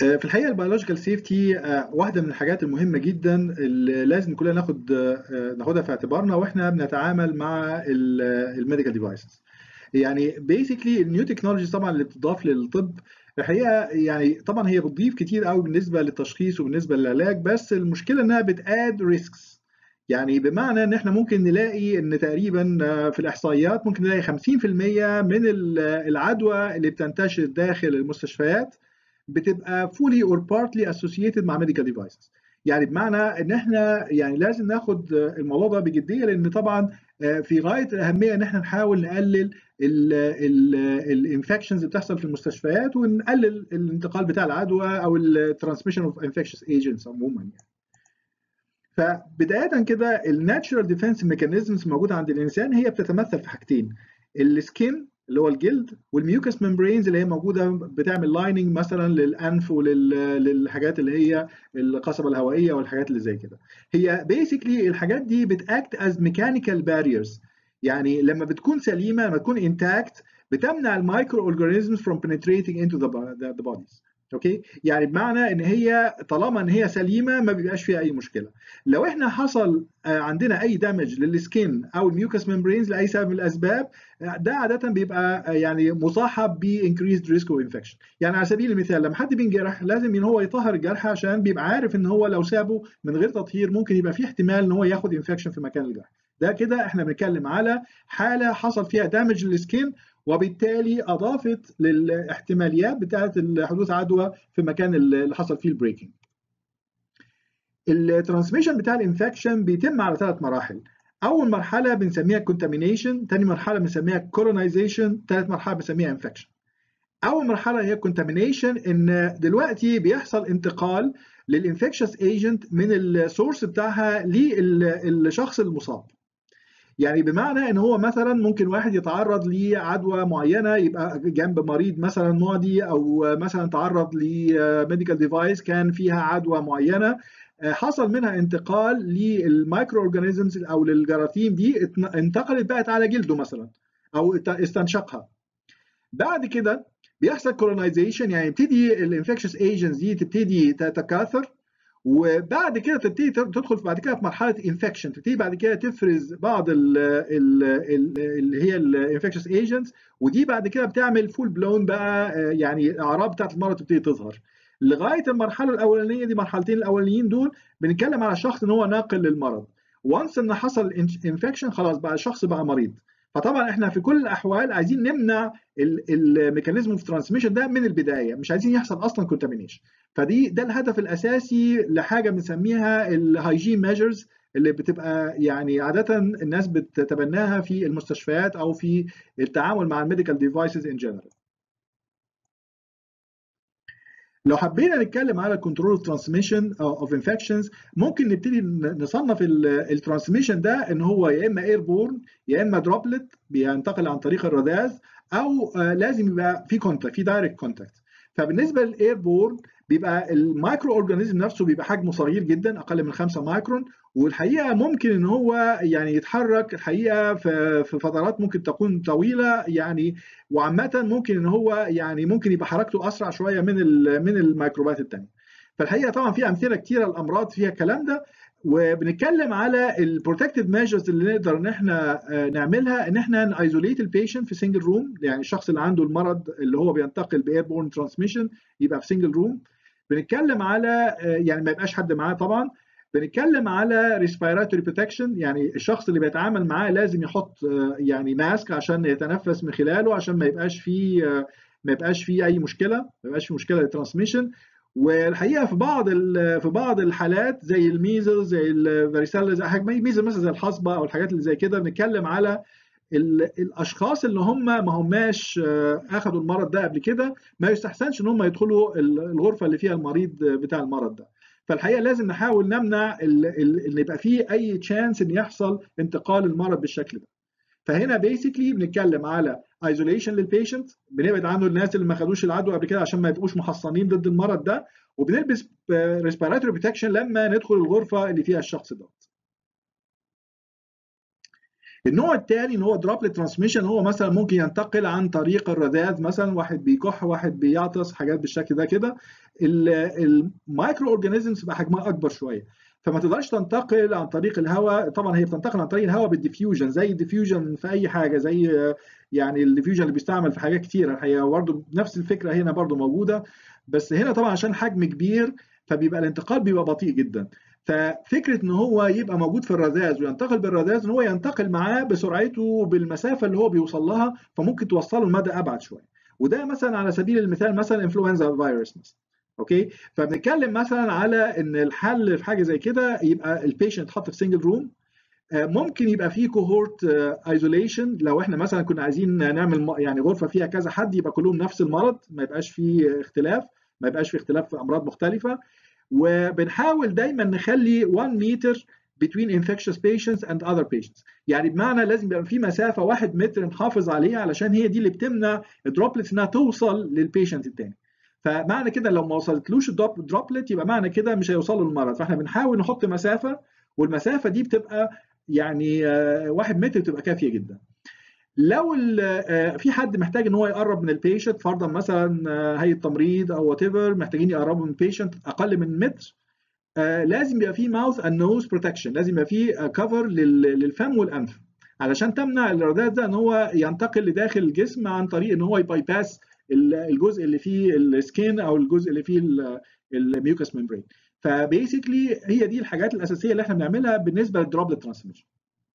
في الحقيقه البيولوجيكال سيفتي واحده من الحاجات المهمه جدا اللي لازم كلنا ناخد ناخدها في اعتبارنا واحنا بنتعامل مع الميديكال ديفايسز يعني بيسكلي النيو تكنولوجي طبعا اللي بتضاف للطب الحقيقه يعني طبعا هي بتضيف كتير قوي بالنسبه للتشخيص وبالنسبه للعلاج بس المشكله انها بتاد ريسكس يعني بمعنى ان احنا ممكن نلاقي ان تقريبا في الاحصائيات ممكن نلاقي 50% من العدوى اللي بتنتشر داخل المستشفيات بتبقى fully or partly associated مع medical devices يعني بمعنى ان احنا يعني لازم ناخد الموضوع ده بجديه لان طبعا في غايه الاهميه ان احنا نحاول نقلل الانفكشنز اللي بتحصل في المستشفيات ونقلل الانتقال بتاع العدوى او الترانسميشن اوف انفكشس ايجنتس عموما يعني. فبدايه كده الناتشرال ديفense ميكانيزمز موجوده عند الانسان هي بتتمثل في حاجتين السكين اللي هو الجلد والميوكس ممبرينز اللي هي موجوده بتعمل لايننج مثلا للانف وللحاجات اللي هي القصبه الهوائيه والحاجات اللي زي كده هي بيسكلي الحاجات دي بتاكت از ميكانيكال باريرز يعني لما بتكون سليمه لما تكون انتاكت بتمنع المايكرو اورجانيزمز from penetrating into the, the, the bodies اوكي يعني بمعنى ان هي طالما ان هي سليمه ما بيبقاش فيها اي مشكله لو احنا حصل عندنا اي دامج للسكين او الميوكس ممبرينز لاي سبب من الاسباب ده عاده بيبقى يعني مصاحب بانكريزد ريسك اوف انفكشن يعني على سبيل المثال لما حد بينجرح لازم ان هو يطهر الجرح عشان بيبقى عارف ان هو لو سابه من غير تطهير ممكن يبقى في احتمال ان هو ياخد انفكشن في مكان الجرح ده كده احنا بنتكلم على حاله حصل فيها دامج للسكين وبالتالي اضافت للاحتماليات بتاعه حدوث عدوى في مكان اللي حصل فيه البريكنج. الترانسميشن بتاع الانفكشن بيتم على ثلاث مراحل. اول مرحله بنسميها كونتامينيشن، ثاني مرحله بنسميها كولونايزيشن، ثالث مرحله بنسميها انفكشن. اول مرحله هي كونتامينيشن ان دلوقتي بيحصل انتقال للانفكشس ايجنت من السورس بتاعها للشخص المصاب. يعني بمعنى ان هو مثلا ممكن واحد يتعرض لعدوى معينه يبقى جنب مريض مثلا معدي او مثلا تعرض لميديكال ديفايس كان فيها عدوى معينه حصل منها انتقال للمايكرو اورجانيزمز او للجراثيم دي انتقلت بقت على جلده مثلا او استنشقها بعد كده بيحصل كولونايزيشن يعني يبتدي الانفكشس ايجنتس دي تبتدي تتكاثر وبعد كده تبتدي تدخل بعد كده في مرحله انفكشن تبتدي بعد كده تفرز بعض ال ال ال اللي هي الانفكشس ايجنتس ودي بعد كده بتعمل فول بلون بقى يعني الاعراض بتاعت المرض تبتدي تظهر لغايه المرحله الاولانيه دي مرحلتين الاولانيين دول بنتكلم على الشخص ان هو ناقل للمرض وانس ان حصل انفكشن خلاص بقى الشخص بقى مريض فطبعا احنا في كل الاحوال عايزين نمنع الميكانيزم اوف ترانسميشن ده من البدايه مش عايزين يحصل اصلا كونتامينيشن فدي ده الهدف الاساسي لحاجه بنسميها الهايجين ميجرز اللي بتبقى يعني عاده الناس بتتبناها في المستشفيات او في التعامل مع الميديكال ديفايسز ان جنرال لو حبينا نتكلم على كنترول ترانسميشن اوف انفكشنز ممكن نبتدي نصنف الترانسميشن ده ان هو يا اما اير بورن يا اما دروبلت بينتقل عن طريق الرذاذ او لازم يبقى في كونتاكت في دايركت كونتاكت فبالنسبه للاير بورن بيبقى المايكرو اورجانيزم نفسه بيبقى حجمه صغير جدا اقل من 5 مايكرون والحقيقه ممكن ان هو يعني يتحرك الحقيقه في فترات ممكن تكون طويله يعني وعامه ممكن ان هو يعني ممكن يبقى حركته اسرع شويه من من الميكروبات الثانيه فالحقيقه طبعا في امثله كثيره الامراض فيها الكلام ده وبنتكلم على البروتكتيف ميجرز اللي نقدر ان احنا نعملها ان احنا نايزوليت البيشنت في سنجل روم يعني الشخص اللي عنده المرض اللي هو بينتقل باير بورن ترانسميشن يبقى في سنجل روم بنتكلم على يعني ما يبقاش حد معاه طبعا بنتكلم على ريسبيراتوري بروتكشن يعني الشخص اللي بيتعامل معاه لازم يحط يعني ماسك عشان يتنفس من خلاله عشان ما يبقاش فيه ما يبقاش فيه اي مشكله ما يبقاش في مشكله للترانسميشن والحقيقه في بعض في بعض الحالات زي الميزل زي الفاريسيلا زي حاجه ميزل مثلا زي الحصبه او الحاجات اللي زي كده بنتكلم على الاشخاص اللي هم ما هماش اخذوا المرض ده قبل كده ما يستحسنش ان هم يدخلوا الغرفه اللي فيها المريض بتاع المرض ده فالحقيقه لازم نحاول نمنع ان يبقى فيه اي تشانس ان يحصل انتقال المرض بالشكل ده فهنا بيسكلي بنتكلم على ايزوليشن للبيشنت بنبعد عنه الناس اللي ما خدوش العدوى قبل كده عشان ما يبقوش محصنين ضد المرض ده وبنلبس ريسبيراتوري بروتكشن لما ندخل الغرفه اللي فيها الشخص ده النوع الثاني ان هو دروبلت ترانسميشن هو مثلا ممكن ينتقل عن طريق الرذاذ مثلا واحد بيكح واحد بيعطس حاجات بالشكل ده كده المايكرو اورجانيزمز بقى حجمها اكبر شويه فما تقدرش تنتقل عن طريق الهواء طبعا هي بتنتقل عن طريق الهواء بالديفيوجن زي الديفيوجن في اي حاجه زي يعني الديفيوجن اللي بيستعمل في حاجات كتيره الحقيقه برضه نفس الفكره هنا برضه موجوده بس هنا طبعا عشان حجم كبير فبيبقى الانتقال بيبقى بطيء جدا ففكره ان هو يبقى موجود في الرذاذ وينتقل بالرذاذ ان هو ينتقل معاه بسرعته بالمسافه اللي هو بيوصل لها فممكن توصله لمدى ابعد شويه وده مثلا على سبيل المثال مثلا انفلونزا فيروس مثلا اوكي فبنتكلم مثلا على ان الحل في حاجه زي كده يبقى البيشنت يتحط في سنجل روم ممكن يبقى فيه كوهورت ايزوليشن لو احنا مثلا كنا عايزين نعمل يعني غرفه فيها كذا حد يبقى كلهم نفس المرض ما يبقاش فيه اختلاف ما يبقاش فيه اختلاف في امراض مختلفه وبنحاول دايما نخلي 1 متر between infectious patients and other patients يعني بمعنى لازم يبقى في مسافه 1 متر نحافظ عليها علشان هي دي اللي بتمنع الدروبلتس انها توصل للبيشنت الثاني فمعنى كده لو ما وصلتلوش الدروبلت يبقى معنى كده مش هيوصل له المرض فاحنا بنحاول نحط مسافه والمسافه دي بتبقى يعني 1 متر بتبقى كافيه جدا لو في حد محتاج ان هو يقرب من البيشنت فرضا مثلا هيئه تمريض او وات ايفر محتاجين يقربوا من البيشنت اقل من متر لازم يبقى في ماوث اند نوز بروتكشن لازم يبقى في كفر للفم والانف علشان تمنع الرذاذ ده ان هو ينتقل لداخل الجسم عن طريق ان هو يباي باس الجزء اللي فيه السكين او الجزء اللي فيه الميوكس ممبرين فبيسكلي هي دي الحاجات الاساسيه اللي احنا بنعملها بالنسبه للدروبلت ترانسميشن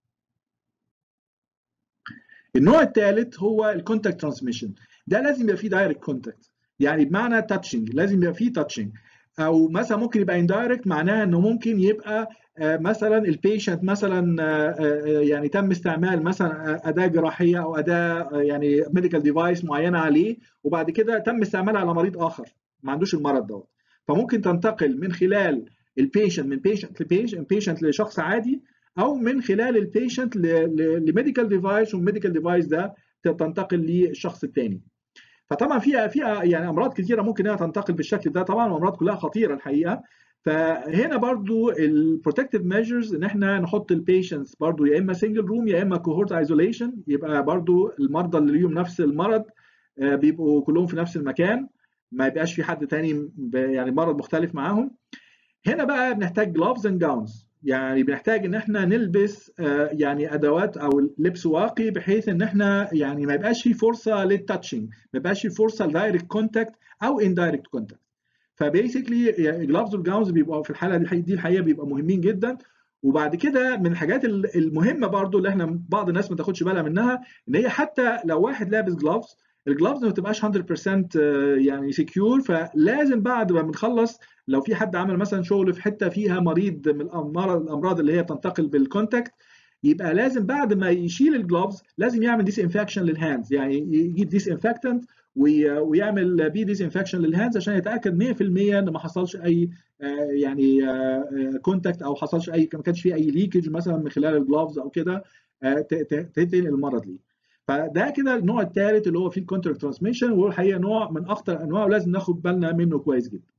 النوع الثالث هو الكونتاكت ترانسميشن ده لازم يبقى فيه دايركت كونتاكت يعني بمعنى تاتشنج لازم يبقى فيه تاتشنج او مثلا ممكن يبقى اندايركت معناها انه ممكن يبقى مثلا البيشنت مثلا يعني تم استعمال مثلا اداه جراحيه او اداه يعني ميديكال ديفايس معينه عليه وبعد كده تم استعمالها على مريض اخر ما عندوش المرض دوت فممكن تنتقل من خلال البيشنت من بيشنت لبيشنت بيشنت لشخص عادي او من خلال البيشنت لميديكال ديفايس والميديكال ديفايس ده تنتقل للشخص الثاني فطبعا في في يعني امراض كثيره ممكن انها تنتقل بالشكل ده طبعا وامراض كلها خطيره الحقيقه فهنا برضو البروتكتيف ميجرز ان احنا نحط البيشنتس برضو يا اما سنجل روم يا اما كوهورت ايزوليشن يبقى برضو المرضى اللي ليهم نفس المرض بيبقوا كلهم في نفس المكان ما يبقاش في حد تاني يعني مرض مختلف معاهم هنا بقى بنحتاج جلوفز اند جاونز يعني بنحتاج ان احنا نلبس يعني ادوات او لبس واقي بحيث ان احنا يعني ما يبقاش في فرصه للتاتشنج ما يبقاش في فرصه لدايركت كونتاكت او اندايركت كونتاكت فبيسكلي جلافز والجاونز بيبقوا في الحاله دي دي الحقيقه بيبقى مهمين جدا وبعد كده من الحاجات المهمه برضو اللي احنا بعض الناس ما تاخدش بالها منها ان هي حتى لو واحد لابس جلافز الجلافز ما تبقاش 100% يعني سكيور فلازم بعد ما بنخلص لو في حد عمل مثلا شغل في حته فيها مريض من الامراض الامراض اللي هي بتنتقل بالكونتاكت يبقى لازم بعد ما يشيل الجلافز لازم يعمل ديس انفكشن للهاندز يعني يجيب ديس انفكتنت ويعمل بي ديس انفكشن للهاندز عشان يتاكد 100% ان ما حصلش اي يعني كونتاكت او حصلش اي ما كانش في اي ليكج مثلا من خلال الجلافز او كده تنقل المرض ليه فده كده النوع الثالث اللي هو فيه الكونتراكت ترانسميشن وهو الحقيقه نوع من اخطر الانواع ولازم ناخد بالنا منه كويس جدا.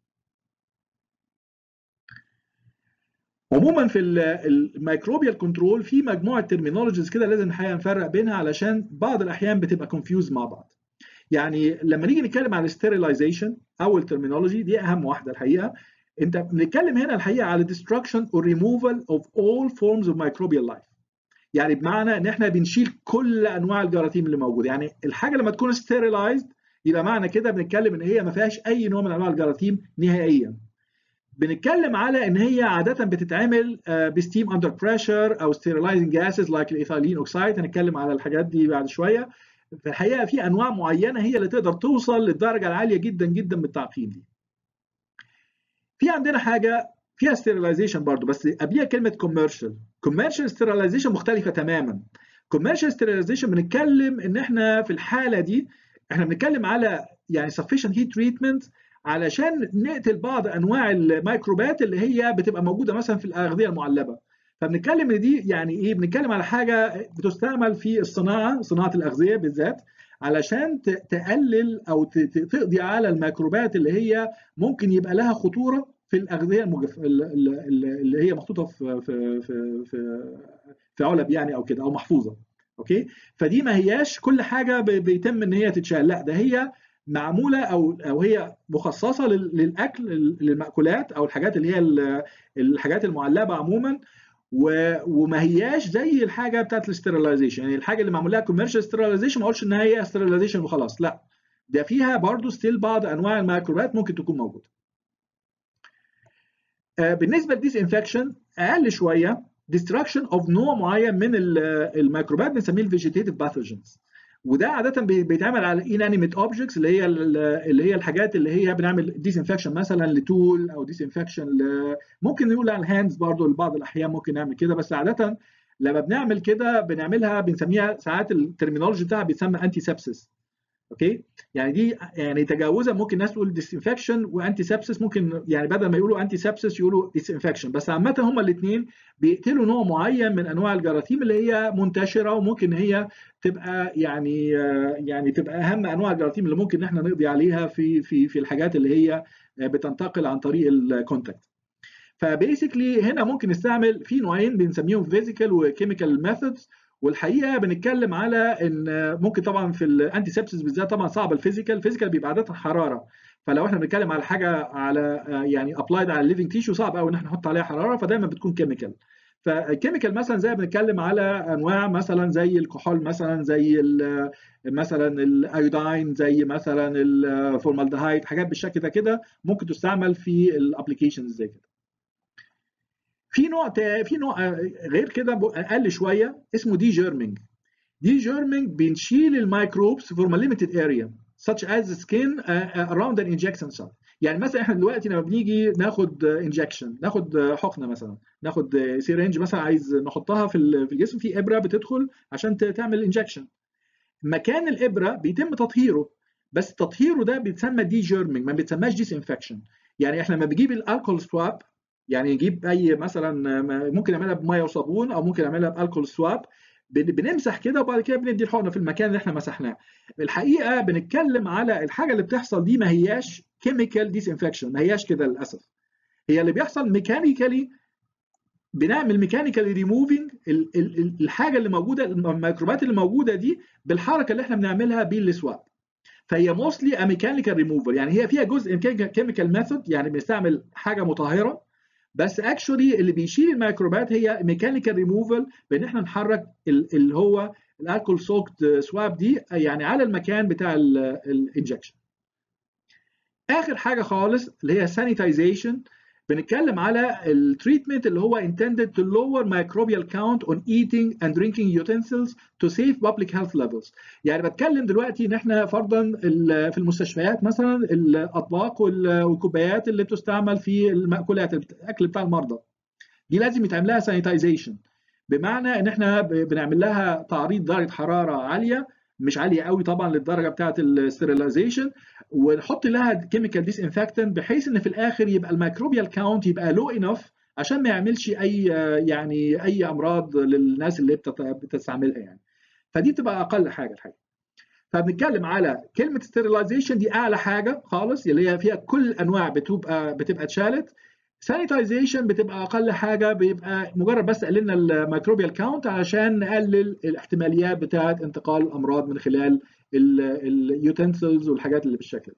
عموما في الميكروبيال كنترول في مجموعه ترمينولوجيز كده لازم الحقيقه نفرق بينها علشان بعض الاحيان بتبقى كونفيوز مع بعض. يعني لما نيجي نتكلم عن الستيرلايزيشن اول ترمينولوجي دي اهم واحده الحقيقه انت بنتكلم هنا الحقيقه على destruction or removal of all forms of microbial life. يعني بمعنى ان احنا بنشيل كل انواع الجراثيم اللي موجوده يعني الحاجه لما تكون ستيرلايزد يبقى معنى كده بنتكلم ان هي ما فيهاش اي نوع من انواع الجراثيم نهائيا بنتكلم على ان هي عاده بتتعمل بستيم اندر بريشر او ستيرلايزنج جاسز لايك الايثالين اوكسايد هنتكلم على الحاجات دي بعد شويه في الحقيقه في انواع معينه هي اللي تقدر توصل للدرجه العاليه جدا جدا من التعقيم دي في عندنا حاجه فيها ستيرلايزيشن برضو بس قبليها كلمه كوميرشال كوميرشال ستيرلايزيشن مختلفه تماما كوميرشال ستيرلايزيشن بنتكلم ان احنا في الحاله دي احنا بنتكلم على يعني sufficient heat treatment علشان نقتل بعض انواع الميكروبات اللي هي بتبقى موجوده مثلا في الاغذيه المعلبه فبنتكلم ان دي يعني ايه بنتكلم على حاجه بتستعمل في الصناعه صناعه الاغذيه بالذات علشان تقلل او تقضي على الميكروبات اللي هي ممكن يبقى لها خطوره في الاغذيه المجف... اللي هي محطوطه في في في في, في علب يعني او كده او محفوظه اوكي فدي ما هياش كل حاجه بيتم ان هي تتشال لا ده هي معموله او او هي مخصصه للاكل للمأكولات او الحاجات اللي هي الحاجات المعلبه عموما وما هياش زي الحاجه بتاعت الاسترلايزيشن يعني الحاجه اللي معمول لها كوميرشال استرلايزيشن ما اقولش ان هي استرلايزيشن وخلاص لا ده فيها برضه ستيل بعض انواع الميكروبات ممكن تكون موجوده بالنسبه للديس انفكشن اقل شويه ديستراكشن اوف نوع معين من الميكروبات بنسميه الفيجيتيف باثوجينز وده عاده بيتعمل على انانيميت اوبجكتس اللي هي اللي هي الحاجات اللي هي بنعمل ديس انفكشن مثلا لتول او ديس انفكشن ممكن نقول على الهاندز برضه لبعض الاحيان ممكن نعمل كده بس عاده لما بنعمل كده بنعملها بنسميها ساعات الترمينولوجي بتاعها بيتسمى انتي سبسس اوكي يعني دي يعني تجاوزا ممكن الناس تقول ديسانفكشن وانتي سبسس ممكن يعني بدل ما يقولوا انتي سبسس يقولوا ديسانفكشن بس عامه هما الاثنين بيقتلوا نوع معين من انواع الجراثيم اللي هي منتشره وممكن هي تبقى يعني يعني تبقى اهم انواع الجراثيم اللي ممكن احنا نقضي عليها في في في الحاجات اللي هي بتنتقل عن طريق الكونتاكت فبيسكلي هنا ممكن نستعمل في نوعين بنسميهم فيزيكال وكيميكال ميثودز والحقيقه بنتكلم على ان ممكن طبعا في الانتي سبسس بالذات طبعا صعب الفيزيكال الفيزيكال بيبقى عاده حراره فلو احنا بنتكلم على حاجه على يعني ابلايد على الليفنج تيشو صعب قوي ان احنا نحط عليها حراره فدايما بتكون كيميكال فالكيميكال مثلا زي بنتكلم على انواع مثلا زي الكحول مثلا زي مثلا الايوداين زي مثلا الفورمالدهايد حاجات بالشكل ده كده ممكن تستعمل في الابلكيشنز زي كده في نوع في نوع غير كده اقل شويه اسمه دي جيرمينج دي جيرمينج بنشيل الميكروبس فروم ليميتد اريا such as the skin uh, around an injection site يعني مثلا احنا دلوقتي لما بنيجي ناخد انجكشن ناخد حقنه مثلا ناخد سيرنج مثلا عايز نحطها في في الجسم في ابره بتدخل عشان تعمل انجكشن مكان الابره بيتم تطهيره بس تطهيره ده بيتسمى دي جيرمينج ما بيتسماش ديس انفكشن يعني احنا لما بنجيب الالكول سواب يعني نجيب اي مثلا ممكن نعملها بميه وصابون او ممكن نعملها بالكول سواب بنمسح كده وبعد كده بندي الحقنه في المكان اللي احنا مسحناه الحقيقه بنتكلم على الحاجه اللي بتحصل دي ما هياش كيميكال ديس انفكشن ما هياش كده للاسف هي اللي بيحصل ميكانيكالي بنعمل ميكانيكالي ريموفينج الحاجه اللي موجوده الميكروبات اللي موجوده دي بالحركه اللي احنا بنعملها بالسواب فهي موستلي ميكانيكال ريموفال يعني هي فيها جزء كيميكال ميثود يعني بنستعمل حاجه مطهره بس اكشولي اللي بيشيل الميكروبات هي ميكانيكال ريموفال بان احنا نحرك اللي هو الالكول سوكت سواب دي يعني على المكان بتاع الانجكشن اخر حاجه خالص اللي هي سانيتايزيشن بنتكلم على التريتمنت اللي هو intended to lower microbial count on eating and drinking utensils to save public health levels يعني بتكلم دلوقتي ان احنا فرضا في المستشفيات مثلا الاطباق والكوبايات اللي بتستعمل في المأكولات الاكل بتاع المرضى دي لازم يتعمل لها سانيتايزيشن بمعنى ان احنا بنعمل لها تعريض درجه حراره عاليه مش عاليه قوي طبعا للدرجه بتاعه الستيرلايزيشن ونحط لها كيميكال ديس انفكتنت بحيث ان في الاخر يبقى الميكروبيال كاونت يبقى لو انف عشان ما يعملش اي يعني اي امراض للناس اللي بتستعملها يعني فدي بتبقى اقل حاجه الحقيقه فبنتكلم على كلمه ستيرلايزيشن دي اعلى حاجه خالص اللي هي فيها كل الانواع بتبقى بتبقى اتشالت سانيتايزيشن بتبقى اقل حاجه بيبقى مجرد بس قللنا الميكروبيال كاونت علشان نقلل الاحتماليات بتاعه انتقال الامراض من خلال اليوتنسلز والحاجات اللي بالشكل ده.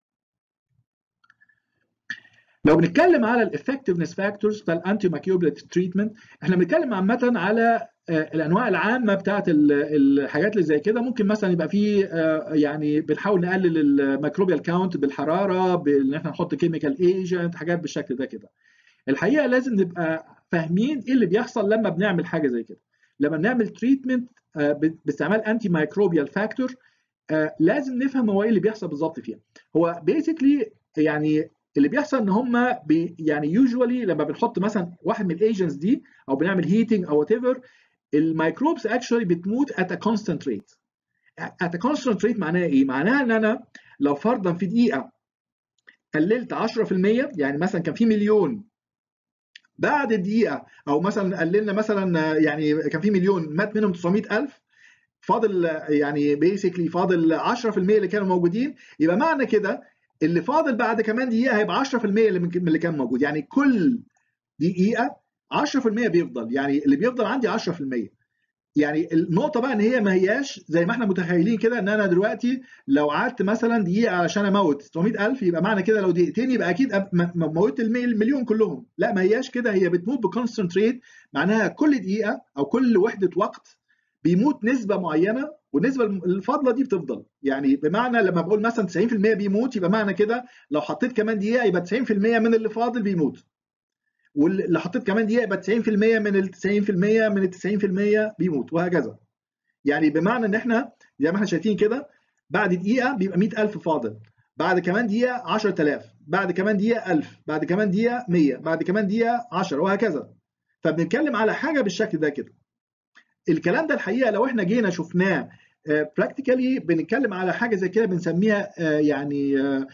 لو بنتكلم على الافكتفنس فاكتورز بتاع الانتي ماكيوبيال تريتمنت احنا بنتكلم عامه على الانواع العامه بتاعت الحاجات اللي زي كده ممكن مثلا يبقى في يعني بنحاول نقلل الميكروبيال كاونت بالحراره بان احنا نحط كيميكال ايجنت حاجات بالشكل ده كده الحقيقه لازم نبقى فاهمين ايه اللي بيحصل لما بنعمل حاجه زي كده لما بنعمل تريتمنت باستعمال انتي مايكروبيال فاكتور لازم نفهم هو ايه اللي بيحصل بالظبط فيها هو بيسكلي يعني اللي بيحصل ان هم بي يعني يوجوالي لما بنحط مثلا واحد من الايجنتس دي او بنعمل هيتنج او وات ايفر الميكروبس اكشولي بتموت at a constant rate at a constant rate معناها ايه؟ معناها ان انا لو فرضا في دقيقه قللت 10% يعني مثلا كان في مليون بعد دقيقه او مثلا قللنا مثلا يعني كان في مليون مات منهم 900000 فاضل يعني بيسكلي فاضل 10% اللي كانوا موجودين يبقى معنى كده اللي فاضل بعد كمان دقيقه هيبقى 10% اللي من اللي كان موجود يعني كل دقيقه 10% بيفضل يعني اللي بيفضل عندي 10% يعني النقطة بقى إن هي ما هياش زي ما إحنا متخيلين كده إن أنا دلوقتي لو قعدت مثلا دقيقة علشان أموت 600000 يبقى معنى كده لو دقيقتين يبقى أكيد موت المليون كلهم، لا ما هياش كده هي بتموت بكونستنت ريت معناها كل دقيقة أو كل وحدة وقت بيموت نسبة معينة والنسبة الفاضلة دي بتفضل، يعني بمعنى لما بقول مثلا 90% بيموت يبقى معنى كده لو حطيت كمان دقيقة يبقى 90% من اللي فاضل بيموت. واللي حطيت كمان دقيقه يبقى 90% من ال 90% من ال 90% بيموت وهكذا يعني بمعنى ان احنا زي ما احنا شايفين كده بعد دقيقه بيبقى 100000 فاضل بعد كمان دقيقه 10000 بعد كمان دقيقه 1000 بعد كمان دقيقه 100 بعد كمان دقيقه 10 وهكذا فبنتكلم على حاجه بالشكل ده كده الكلام ده الحقيقه لو احنا جينا شفناه براكتيكالي بنتكلم على حاجه زي كده بنسميها يعني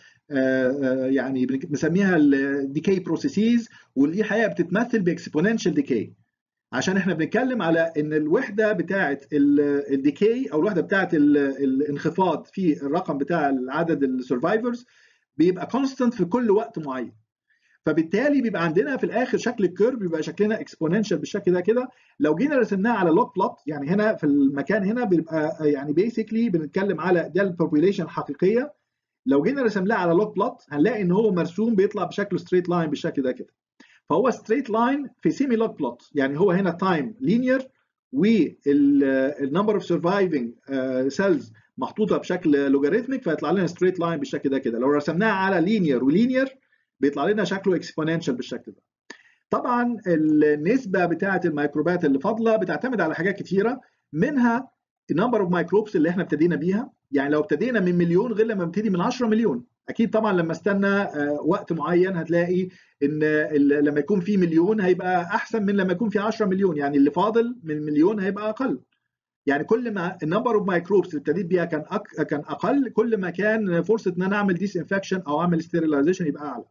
يعني بنسميها الديكي بروسيسز واللي حقيقه بتتمثل باكسبوننشال ديكي عشان احنا بنتكلم على ان الوحده بتاعه الديكي او الوحده بتاعه الانخفاض في الرقم بتاع عدد السرفايفرز بيبقى كونستنت في كل وقت معين فبالتالي بيبقى عندنا في الاخر شكل الكيرف بيبقى شكلنا اكسبوننشال بالشكل ده كده لو جينا رسمناه على لوت بلوت يعني هنا في المكان هنا بيبقى يعني بيسكلي بنتكلم على ده البوبيليشن الحقيقيه لو جينا رسمناه على لوت بلوت هنلاقي ان هو مرسوم بيطلع بشكل ستريت لاين بالشكل ده كده فهو ستريت لاين في سيمي لوت بلوت يعني هو هنا تايم لينير والنمبر اوف سرفايفنج سيلز محطوطه بشكل لوغاريتميك فيطلع لنا ستريت لاين بالشكل ده كده لو رسمناها على لينير ولينير بيطلع لنا شكله اكسبوننشال بالشكل ده طبعا النسبه بتاعه الميكروبات اللي فاضله بتعتمد على حاجات كتيره منها النمبر اوف مايكروبس اللي احنا ابتدينا بيها يعني لو ابتدينا من مليون غير لما نبتدي من 10 مليون اكيد طبعا لما استنى وقت معين هتلاقي ان لما يكون في مليون هيبقى احسن من لما يكون في 10 مليون يعني اللي فاضل من مليون هيبقى اقل يعني كل ما النمبر اوف مايكروبس اللي ابتديت بيها كان أك... كان اقل كل ما كان فرصه ان انا اعمل ديس انفكشن او اعمل ستيرلايزيشن يبقى اعلى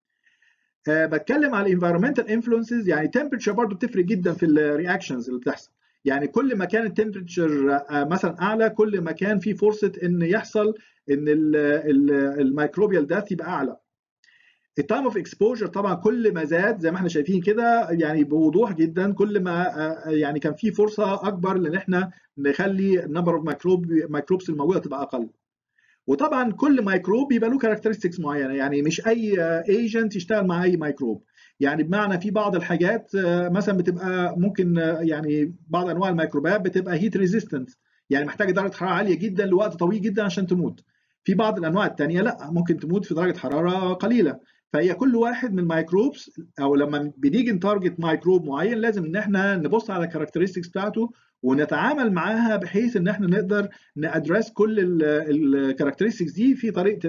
أه بتكلم على الانفيرمنتال انفلونسز يعني تمبرتشر برضه بتفرق جدا في الرياكشنز اللي بتحصل يعني كل ما كان التمبرتشر مثلا اعلى كل ما كان في فرصه ان يحصل ان الميكروبيال داث يبقى اعلى التايم اوف اكسبوجر طبعا كل ما زاد زي ما احنا شايفين كده يعني بوضوح جدا كل ما يعني كان في فرصه اكبر لان احنا نخلي النمبر اوف ميكروب ميكروبس الموجوده تبقى اقل وطبعا كل ميكروب بيبقى له كاركترستكس معينه يعني مش اي ايجنت يشتغل مع اي ميكروب يعني بمعنى في بعض الحاجات مثلا بتبقى ممكن يعني بعض انواع الميكروبات بتبقى هيت ريزيستنت يعني محتاجه درجه حراره عاليه جدا لوقت طويل جدا عشان تموت في بعض الانواع الثانيه لا ممكن تموت في درجه حراره قليله فهي كل واحد من الميكروبس او لما بنيجي نتارجت ميكروب معين لازم ان احنا نبص على الكاركترستكس بتاعته ونتعامل معاها بحيث ان احنا نقدر نادرس كل الكاركترستكس دي في طريقه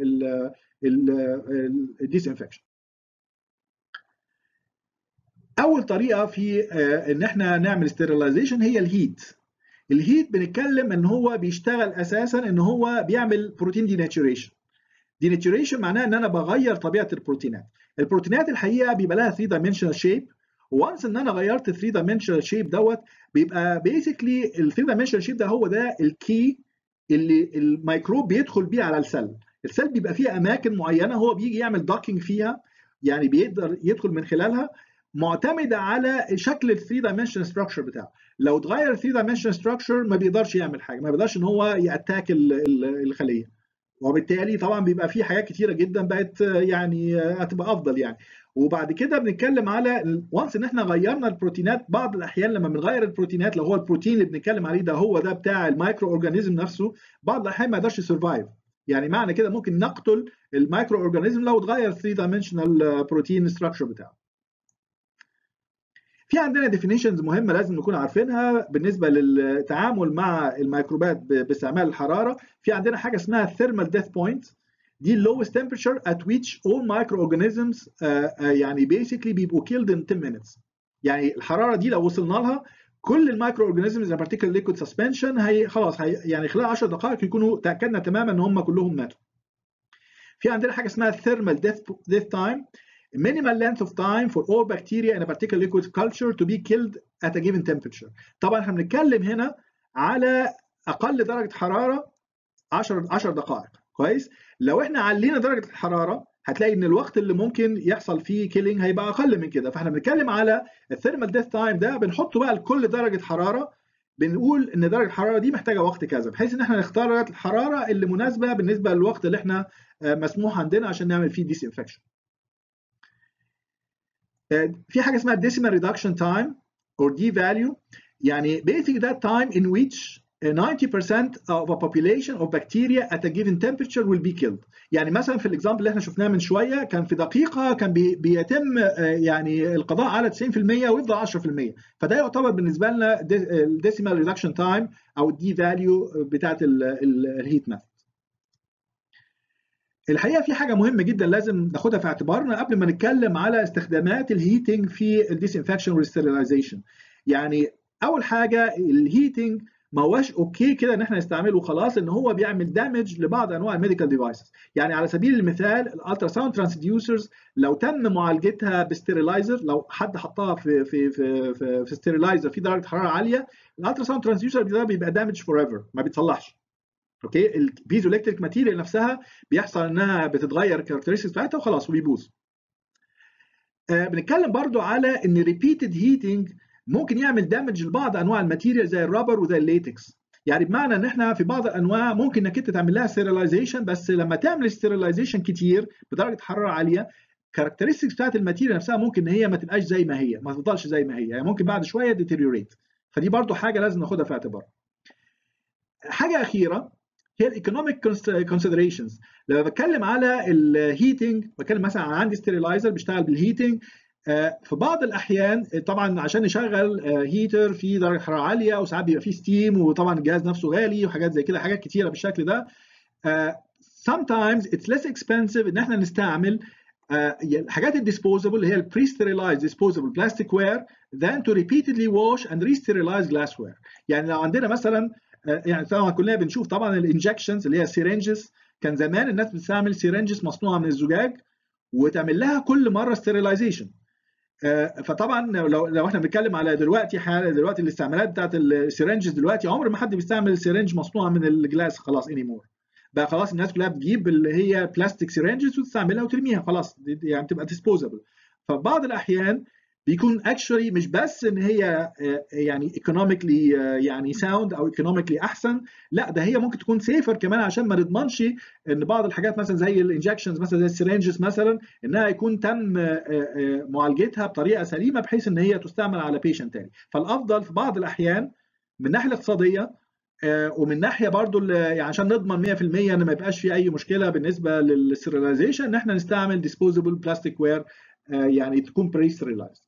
الديسانفكشن اول طريقه في ان احنا نعمل ستيرلايزيشن هي الهيت الهيت بنتكلم ان هو بيشتغل اساسا ان هو بيعمل بروتين ديناتوريشن ديناتوريشن معناها ان انا بغير طبيعه البروتينات البروتينات الحقيقه بيبقى لها 3 دايمنشنال شيب وانس ان انا غيرت 3 دايمنشنال شيب دوت بيبقى بيسكلي ال 3 دايمنشنال شيب ده هو ده الكي اللي الميكروب بيدخل بيه على السل السل بيبقى فيها اماكن معينه هو بيجي يعمل دوكينج فيها يعني بيقدر يدخل من خلالها معتمده على شكل ال 3 دايمنشن ستراكشر بتاعه لو اتغير ال 3 دايمنشن ستراكشر ما بيقدرش يعمل حاجه ما بيقدرش ان هو ياتاك الخليه وبالتالي طبعا بيبقى في حاجات كتيره جدا بقت يعني هتبقى افضل يعني وبعد كده بنتكلم على وانس ان احنا غيرنا البروتينات بعض الاحيان لما بنغير البروتينات لو هو البروتين اللي بنتكلم عليه ده هو ده بتاع المايكرو اورجانيزم نفسه بعض الاحيان ما يقدرش يسرفايف يعني معنى كده ممكن نقتل المايكرو اورجانيزم لو اتغير 3 دايمنشنال بروتين ستراكشر بتاعه في عندنا ديفينيشنز مهمه لازم نكون عارفينها بالنسبه للتعامل مع الميكروبات باستعمال الحراره في عندنا حاجه اسمها ثيرمال ديث بوينت دي اللوست temperature at which all microorganisms uh, uh, يعني basically بيبقوا killed in 10 minutes يعني الحراره دي لو وصلنا لها كل المايكرو اورجانيزمز ان بارتيكل ليكويد سسبنشن هي خلاص هي يعني خلال 10 دقائق يكونوا تاكدنا تماما ان هم كلهم ماتوا. في عندنا حاجه اسمها thermal death death time minimal length of time for all bacteria in a particular liquid culture to be killed at a given temperature. طبعا احنا بنتكلم هنا على اقل درجه حراره 10 10 دقائق كويس لو احنا علينا درجه الحراره هتلاقي ان الوقت اللي ممكن يحصل فيه كيلينج هيبقى اقل من كده فاحنا بنتكلم على الثيرمال ديث تايم ده بنحطه بقى لكل درجه حراره بنقول ان درجه الحراره دي محتاجه وقت كذا بحيث ان احنا نختار درجه الحراره اللي مناسبه بالنسبه للوقت اللي احنا مسموح عندنا عشان نعمل فيه ديس انفكشن في حاجه اسمها decimal reduction time or d value يعني basically that time in which 90% of a population of bacteria at a given temperature will be killed يعني مثلا في الاكزامبل اللي احنا شفناه من شويه كان في دقيقه كان بي بيتم يعني القضاء على 90% ويفضل 10% فده يعتبر بالنسبه لنا الديسيمال ريدكشن تايم او الدي فاليو بتاعت الهيت ماث الحقيقه في حاجه مهمه جدا لازم ناخدها في اعتبارنا قبل ما نتكلم على استخدامات الهيتنج في الديسانفكشن والستيرلايزيشن يعني اول حاجه الهيتنج ما هوش اوكي كده ان احنا نستعمله خلاص ان هو بيعمل دامج لبعض انواع الميديكال ديفايسز يعني على سبيل المثال الالترا ساوند ترانسديوسرز لو تم معالجتها بستيرلايزر لو حد حطها في في في في, في ستيرلايزر في درجه حراره عاليه الالترا ساوند ترانسديوسر ده بيبقى دامج فور ايفر ما بيتصلحش اوكي البيزو الكتريك ماتيريال نفسها بيحصل انها بتتغير الكاركترستكس بتاعتها وخلاص وبيبوظ آه بنتكلم برضو على ان ريبيتد هيتنج ممكن يعمل دامج لبعض انواع الماتيريال زي الرابر وزي الليتكس يعني بمعنى ان احنا في بعض الانواع ممكن انك انت تعمل لها ستيرلايزيشن بس لما تعمل ستيرلايزيشن كتير بدرجه حراره عاليه الكاركترستكس بتاعت الماتيريال نفسها ممكن ان هي ما تبقاش زي ما هي ما تفضلش زي ما هي يعني ممكن بعد شويه ديتيريوريت فدي برضو حاجه لازم ناخدها في اعتبار حاجه اخيره هي الايكونوميك كونسيدريشنز لما بتكلم على الهيتنج بتكلم مثلا عن عندي ستيرلايزر بيشتغل بالهيتنج في بعض الاحيان طبعا عشان نشغل هيتر في درجه حراره عاليه وساعات بيبقى فيه ستيم وطبعا الجهاز نفسه غالي وحاجات زي كده حاجات كتيره بالشكل ده sometimes it's less expensive ان احنا نستعمل الحاجات الديسبوزبل اللي هي البري ستيرلايز ديسبوزبل بلاستيك وير than to repeatedly wash and re-sterilize glassware يعني لو عندنا مثلا يعني طبعا كلنا بنشوف طبعا الانجكشنز اللي هي السيرنجز كان زمان الناس بتستعمل سيرنجز مصنوعه من الزجاج وتعمل لها كل مره ستيرلايزيشن فطبعا لو لو احنا بنتكلم على دلوقتي حاله دلوقتي الاستعمالات بتاعت السيرنجز دلوقتي عمر ما حد بيستعمل سيرنج مصنوعه من الجلاس خلاص اني مور بقى خلاص الناس كلها بتجيب اللي هي بلاستيك سيرنجز وتستعملها وترميها خلاص يعني تبقى ديسبوزبل ففي بعض الاحيان بيكون اكشولي مش بس ان هي يعني ايكونوميكلي يعني ساوند او ايكونوميكلي احسن لا ده هي ممكن تكون سيفر كمان عشان ما نضمنش ان بعض الحاجات مثلا زي الانجكشنز مثلا زي السيرنجز مثلا انها يكون تم معالجتها بطريقه سليمه بحيث ان هي تستعمل على بيشنت تاني فالافضل في بعض الاحيان من الناحيه الاقتصاديه ومن ناحيه برضو يعني عشان نضمن 100% ان ما يبقاش في اي مشكله بالنسبه للستيرلايزيشن ان احنا نستعمل ديسبوزبل بلاستيك وير يعني تكون بري ستيرلايزد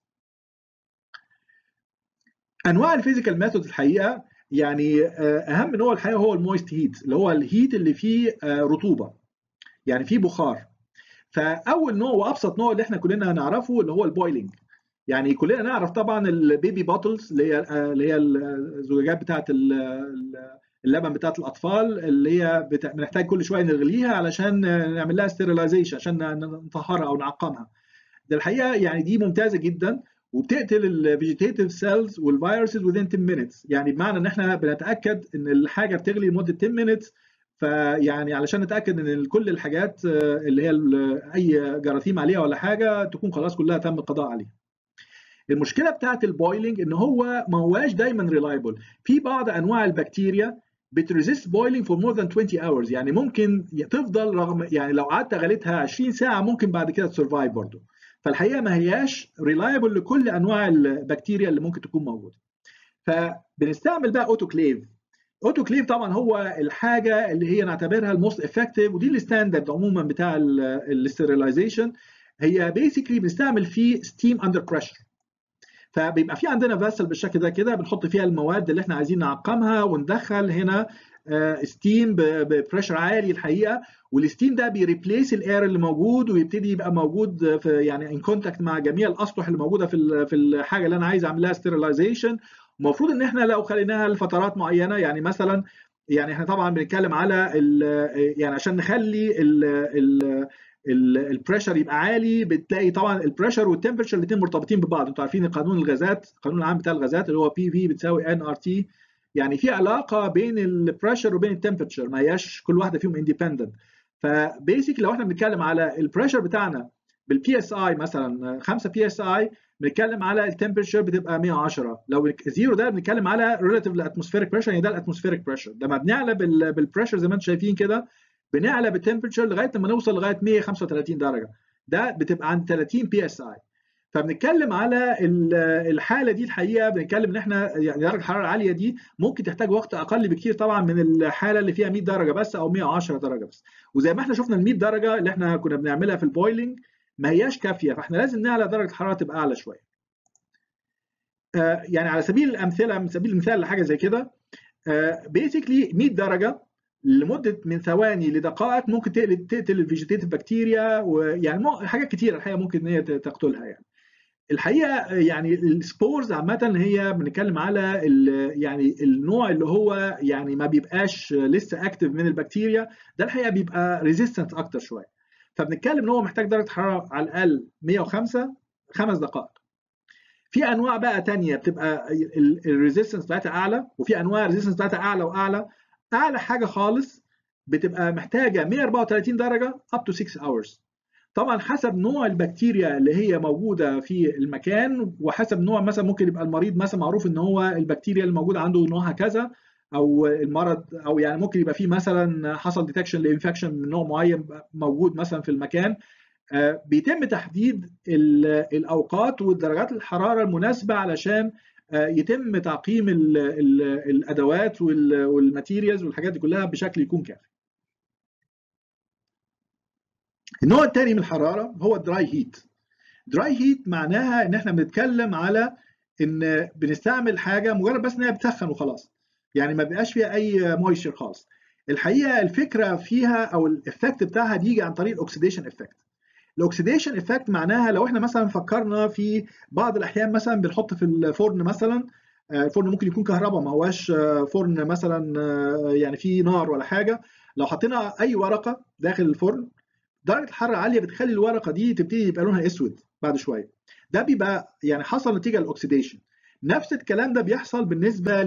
انواع الفيزيكال ميثود الحقيقه يعني اهم نوع الحقيقه هو المويست هيت اللي هو الهيت اللي فيه رطوبه يعني فيه بخار فاول نوع وابسط نوع اللي احنا كلنا نعرفه اللي هو البويلنج يعني كلنا نعرف طبعا البيبي بوتلز اللي هي اللي هي الزجاجات بتاعه اللبن بتاعه الاطفال اللي هي بنحتاج كل شويه نغليها علشان نعمل لها ستيرلايزيشن عشان نطهرها او نعقمها ده الحقيقه يعني دي ممتازه جدا وبتقتل الفيجيتيف سيلز والفيروسز within 10 minutes يعني بمعنى ان احنا بنتاكد ان الحاجه بتغلي لمده 10 minutes فيعني علشان نتاكد ان كل الحاجات اللي هي اي جراثيم عليها ولا حاجه تكون خلاص كلها تم القضاء عليها المشكله بتاعت البويلنج ان هو ما هواش دايما ريلايبل في بعض انواع البكتيريا بتريزيست بويلنج فور مور ذان 20 اورز يعني ممكن تفضل رغم يعني لو قعدت غليتها 20 ساعه ممكن بعد كده تسرفايف برضه فالحقيقه ما هياش ريلايبل لكل انواع البكتيريا اللي ممكن تكون موجوده فبنستعمل بقى اوتوكليف اوتوكليف طبعا هو الحاجه اللي هي نعتبرها الموست افكتيف ودي الستاندرد عموما بتاع الاستيرلايزيشن هي بيسكلي بنستعمل فيه ستيم اندر بريشر فبيبقى في عندنا فاسل بالشكل ده كده بنحط فيها المواد اللي احنا عايزين نعقمها وندخل هنا ستيم ببريشر عالي الحقيقه والستيم ده بيريبليس الاير اللي موجود ويبتدي يبقى موجود في يعني ان كونتاكت مع جميع الاسطح اللي موجوده في في الحاجه اللي انا عايز اعمل لها ستيرلايزيشن المفروض ان احنا لو خليناها لفترات معينه يعني مثلا يعني احنا طبعا بنتكلم على يعني عشان نخلي ال ال البريشر يبقى عالي بتلاقي طبعا البريشر والتمبرتشر الاثنين مرتبطين ببعض انتوا عارفين قانون الغازات القانون العام بتاع الغازات اللي هو بي في بتساوي ان ار تي يعني في علاقه بين البريشر وبين التمبرتشر ما هياش كل واحده فيهم اندبندنت فبيسك لو احنا بنتكلم على البريشر بتاعنا بالبي اس اي مثلا 5 بي اس اي بنتكلم على التمبريتشر بتبقى 110 لو زيرو ده بنتكلم على ريلاتيف لاتموسفيريك بريشر يعني ده الاتموسفيريك بريشر لما بنعلى بالبريشر زي ما انتم شايفين كده بنعلى بالتمبريتشر لغايه لما نوصل لغايه 135 درجه ده بتبقى عند 30 بي اس اي فبنتكلم على الحاله دي الحقيقه بنتكلم ان احنا يعني درجه الحراره العاليه دي ممكن تحتاج وقت اقل بكتير طبعا من الحاله اللي فيها 100 درجه بس او 110 درجه بس وزي ما احنا شفنا ال 100 درجه اللي احنا كنا بنعملها في البويلنج ما هياش كافيه فاحنا لازم نعلى درجه الحراره تبقى اعلى شويه يعني على سبيل الامثله من سبيل المثال لحاجه زي كده بيسكلي 100 درجه لمده من ثواني لدقائق ممكن تقتل الفيجيتيف بكتيريا ويعني حاجات كتيره الحقيقه ممكن ان هي تقتلها يعني الحقيقه يعني السبورز عامه هي بنتكلم على يعني النوع اللي هو يعني ما بيبقاش لسه اكتف من البكتيريا ده الحقيقه بيبقى ريزيستنت اكتر شويه فبنتكلم ان هو محتاج درجه حراره على الاقل 105 خمس دقائق في انواع بقى تانية بتبقى الريزيستنس بتاعتها اعلى وفي انواع الريزيستنس بتاعتها اعلى واعلى اعلى حاجه خالص بتبقى محتاجه 134 درجه up to 6 hours طبعا حسب نوع البكتيريا اللي هي موجوده في المكان وحسب نوع مثلا ممكن يبقى المريض مثلا معروف ان هو البكتيريا اللي موجوده عنده نوعها كذا او المرض او يعني ممكن يبقى في مثلا حصل ديتكشن لانفكشن من نوع معين موجود مثلا في المكان بيتم تحديد الاوقات ودرجات الحراره المناسبه علشان يتم تعقيم ال ال الادوات والماتيريالز والحاجات دي كلها بشكل يكون كافي. النوع الثاني من الحراره هو الدراي هيت. دراي هيت معناها ان احنا بنتكلم على ان بنستعمل حاجه مجرد بس ان هي بتسخن وخلاص. يعني ما بيبقاش فيها اي مويستشر خالص. الحقيقه الفكره فيها او الافكت بتاعها بيجي عن طريق الاكسيديشن افكت. الاكسيديشن افكت معناها لو احنا مثلا فكرنا في بعض الاحيان مثلا بنحط في الفرن مثلا الفرن ممكن يكون كهرباء ما هواش فرن مثلا يعني فيه نار ولا حاجه لو حطينا اي ورقه داخل الفرن درجه الحراره العاليه بتخلي الورقه دي تبتدي يبقى لونها اسود بعد شويه ده بيبقى يعني حصل نتيجه الاكسيديشن نفس الكلام ده بيحصل بالنسبه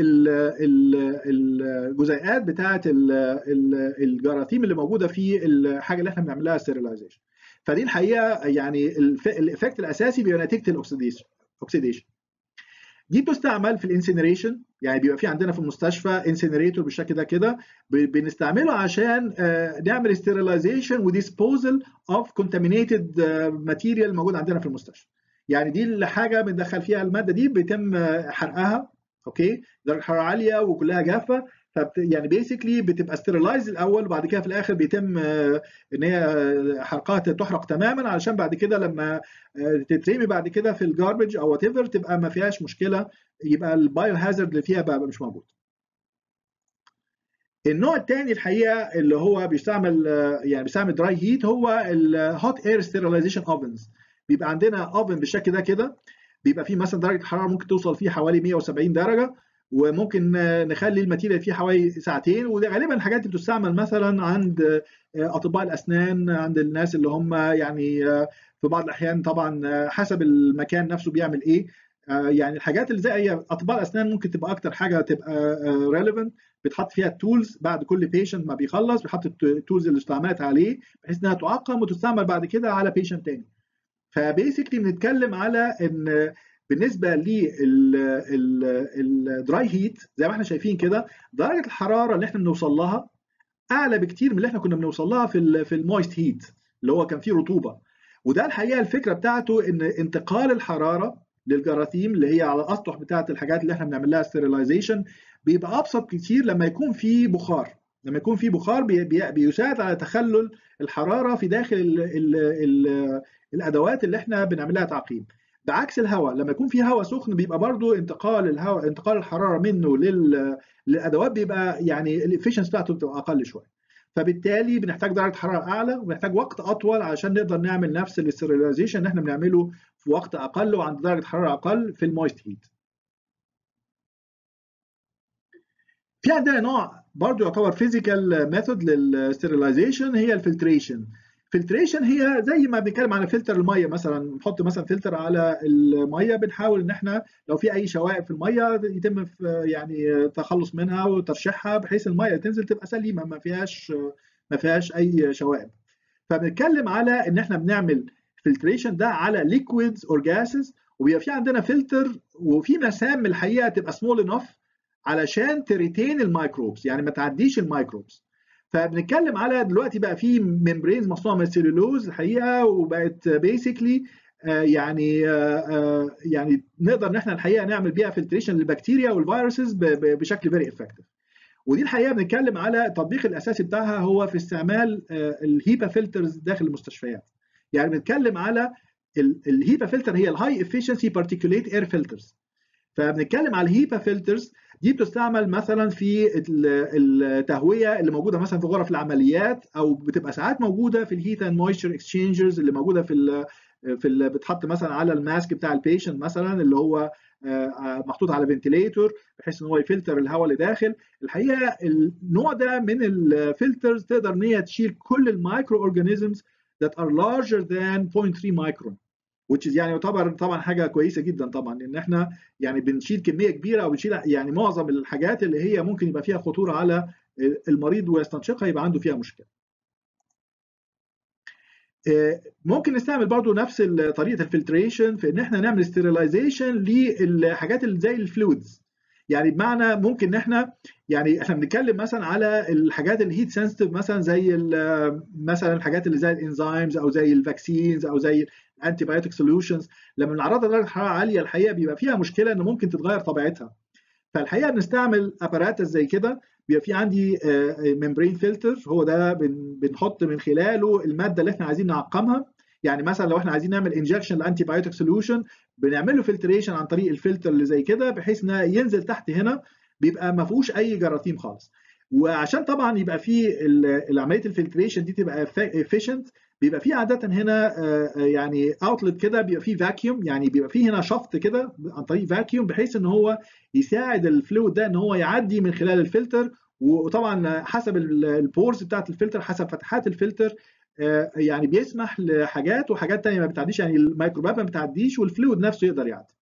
للجزيئات بتاعه الجراثيم اللي موجوده في الحاجه اللي احنا بنعملها ستيرلايزيشن فدي الحقيقه يعني الايفكت الاساسي بيبقى نتيجه الاكسيديشن اوكسيديشن دي بتستعمل في الانسينريشن يعني بيبقى في عندنا في المستشفى انسينريتور بالشكل ده كده بنستعمله عشان نعمل ستيرلايزيشن وديسبوزل اوف كونتامينيتد ماتيريال موجود عندنا في المستشفى يعني دي الحاجه بندخل فيها الماده دي بيتم حرقها اوكي درجه حراره عاليه وكلها جافه فبت يعني بيسكلي بتبقى ستيرلايز الاول وبعد كده في الاخر بيتم ان هي حرقها تحرق تماما علشان بعد كده لما تترمي بعد كده في الجاربج او وات ايفر تبقى ما فيهاش مشكله يبقى البايو هازارد اللي فيها بقى مش موجود. النوع الثاني الحقيقه اللي هو بيستعمل يعني بيستعمل دراي هيت هو الهوت اير ستيرلايزيشن اوفنز بيبقى عندنا اوفن بالشكل ده كده بيبقى فيه مثلا درجه الحراره ممكن توصل فيه حوالي 170 درجه وممكن نخلي الماتيريال فيه حوالي ساعتين وده غالبا الحاجات دي بتستعمل مثلا عند اطباء الاسنان عند الناس اللي هم يعني في بعض الاحيان طبعا حسب المكان نفسه بيعمل ايه يعني الحاجات اللي زي اطباء الاسنان ممكن تبقى اكتر حاجه تبقى ريليفنت بيتحط فيها التولز بعد كل بيشنت ما بيخلص بيحط التولز اللي استعملت عليه بحيث انها تعقم وتستعمل بعد كده على بيشنت تاني فبيسكلي بنتكلم على ان بالنسبه للدراي هيت زي ما احنا شايفين كده درجه الحراره اللي احنا بنوصل لها اعلى بكتير من اللي احنا كنا بنوصل لها في في المويست هيت اللي هو كان فيه رطوبه وده الحقيقه الفكره بتاعته ان انتقال الحراره للجراثيم اللي هي على الاسطح بتاعه الحاجات اللي احنا بنعمل لها ستيرلايزيشن بيبقى ابسط كتير لما يكون في بخار لما يكون في بخار بي بي بيساعد على تخلل الحراره في داخل ال ال ال الادوات اللي احنا بنعملها تعقيم بعكس الهواء لما يكون في هواء سخن بيبقى برضو انتقال الهواء انتقال الحراره منه لل... للادوات بيبقى يعني الافشنس بتاعته بتبقى اقل شويه فبالتالي بنحتاج درجه حراره اعلى وبنحتاج وقت اطول علشان نقدر نعمل نفس الاسترلايزيشن اللي احنا بنعمله في وقت اقل وعند درجه حراره اقل في المويست هيت في عندنا نوع برضو يعتبر فيزيكال ميثود للستيرلايزيشن هي الفلتريشن فلتريشن هي زي ما بنتكلم على فلتر الميه مثلا نحط مثلا فلتر على الميه بنحاول ان احنا لو في اي شوائب في الميه يتم يعني تخلص منها وترشيحها بحيث الميه تنزل تبقى سليمه ما فيهاش ما فيهاش اي شوائب فبنتكلم على ان احنا بنعمل فلتريشن ده على ليكويدز اور جاسز وبيبقى في عندنا فلتر وفي مسام الحقيقه تبقى سمول انف علشان تريتين الميكروبس يعني ما تعديش الميكروبس فبنتكلم على دلوقتي بقى في ممبرينز مصنوعه من السيلولوز الحقيقه وبقت بيسكلي يعني يعني نقدر ان احنا الحقيقه نعمل بيها فلتريشن للبكتيريا والفيروسز بشكل فيري افكتيف ودي الحقيقه بنتكلم على التطبيق الاساسي بتاعها هو في استعمال الهيبا فلترز داخل المستشفيات يعني بنتكلم على الهيبا فلتر هي الهاي افشنسي بارتيكوليت اير فلترز فبنتكلم على الهيبا فلترز دي بتستعمل مثلا في التهويه اللي موجوده مثلا في غرف العمليات او بتبقى ساعات موجوده في الهيت اند مويستشر اكسشينجرز اللي موجوده في ال في ال بتحط مثلا على الماسك بتاع البيشنت مثلا اللي هو محطوط على فنتليتور بحيث ان هو يفلتر الهواء اللي داخل الحقيقه النوع ده من الفلترز تقدر ان هي تشيل كل المايكرو اورجانيزمز that are larger than 0.3 مايكرون which is يعني يعتبر طبعا حاجه كويسه جدا طبعا ان احنا يعني بنشيل كميه كبيره او بنشيل يعني معظم الحاجات اللي هي ممكن يبقى فيها خطوره على المريض ويستنشقها يبقى عنده فيها مشكله. ممكن نستعمل برضو نفس طريقه الفلتريشن في ان احنا نعمل ستيرلايزيشن للحاجات اللي زي الفلويدز يعني بمعنى ممكن ان احنا يعني احنا بنتكلم مثلا على الحاجات الهيت سنسيتيف مثلا زي مثلا الحاجات اللي زي الانزيمز او زي الفاكسينز او زي الانتي بايوتيك سوليوشنز لما بنعرضها لدرجه حراره عاليه الحقيقه بيبقى فيها مشكله ان ممكن تتغير طبيعتها فالحقيقه بنستعمل اباراتس زي كده بيبقى في عندي ممبرين فلتر هو ده بنحط من خلاله الماده اللي احنا عايزين نعقمها يعني مثلا لو احنا عايزين نعمل انجكشن لانتي بايوتيك سوليوشن بنعمل له فلتريشن عن طريق الفلتر اللي زي كده بحيث انه ينزل تحت هنا بيبقى ما فيهوش اي جراثيم خالص وعشان طبعا يبقى في عمليه الفلتريشن دي تبقى افيشنت بيبقى في عاده هنا يعني اوتلت كده بيبقى فيه فاكيوم يعني بيبقى فيه هنا شفط كده عن طريق فاكيوم بحيث ان هو يساعد الفلويد ده ان هو يعدي من خلال الفلتر وطبعا حسب البورز بتاعت الفلتر حسب فتحات الفلتر يعني بيسمح لحاجات وحاجات تانية ما بتعديش يعني الميكروبات ما بتعديش والفلويد نفسه يقدر يعدي.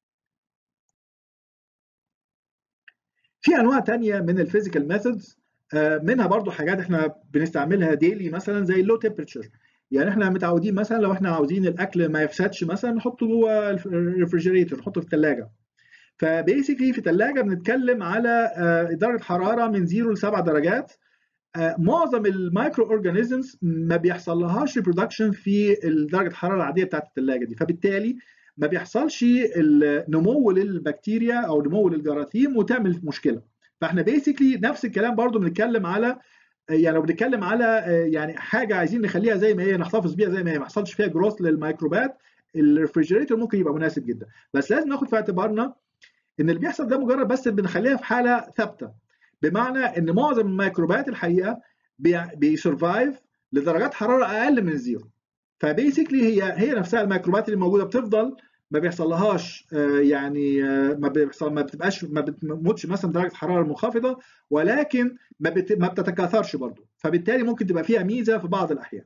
في انواع تانية من الفيزيكال ميثودز منها برضو حاجات احنا بنستعملها ديلي مثلا زي اللو تمبرتشر يعني احنا متعودين مثلا لو احنا عاوزين الاكل ما يفسدش مثلا نحطه جوه الريفرجريتور نحطه في الثلاجه فبيسكلي في الثلاجه بنتكلم على درجه حراره من 0 ل 7 درجات معظم المايكرو اورجانيزمز ما بيحصل لهاش ريبرودكشن في درجه الحراره العاديه بتاعت الثلاجه دي فبالتالي ما بيحصلش النمو للبكتيريا او نمو للجراثيم وتعمل مشكله فاحنا بيسكلي نفس الكلام برضو بنتكلم على يعني لو بنتكلم على يعني حاجه عايزين نخليها زي ما هي نحتفظ بيها زي ما هي ما يحصلش فيها جروث للميكروبات الريفرجريتور ممكن يبقى مناسب جدا بس لازم ناخد في اعتبارنا ان اللي بيحصل ده مجرد بس بنخليها في حاله ثابته بمعنى ان معظم الميكروبات الحقيقه بيسرفايف لدرجات حراره اقل من الزيرو فبيسكلي هي هي نفسها الميكروبات اللي موجوده بتفضل ما بيحصلهاش يعني ما بيحصل ما بتبقاش ما بتموتش مثلا درجه حراره منخفضه ولكن ما بت ما بتتكاثرش برضه فبالتالي ممكن تبقى فيها ميزه في بعض الاحيان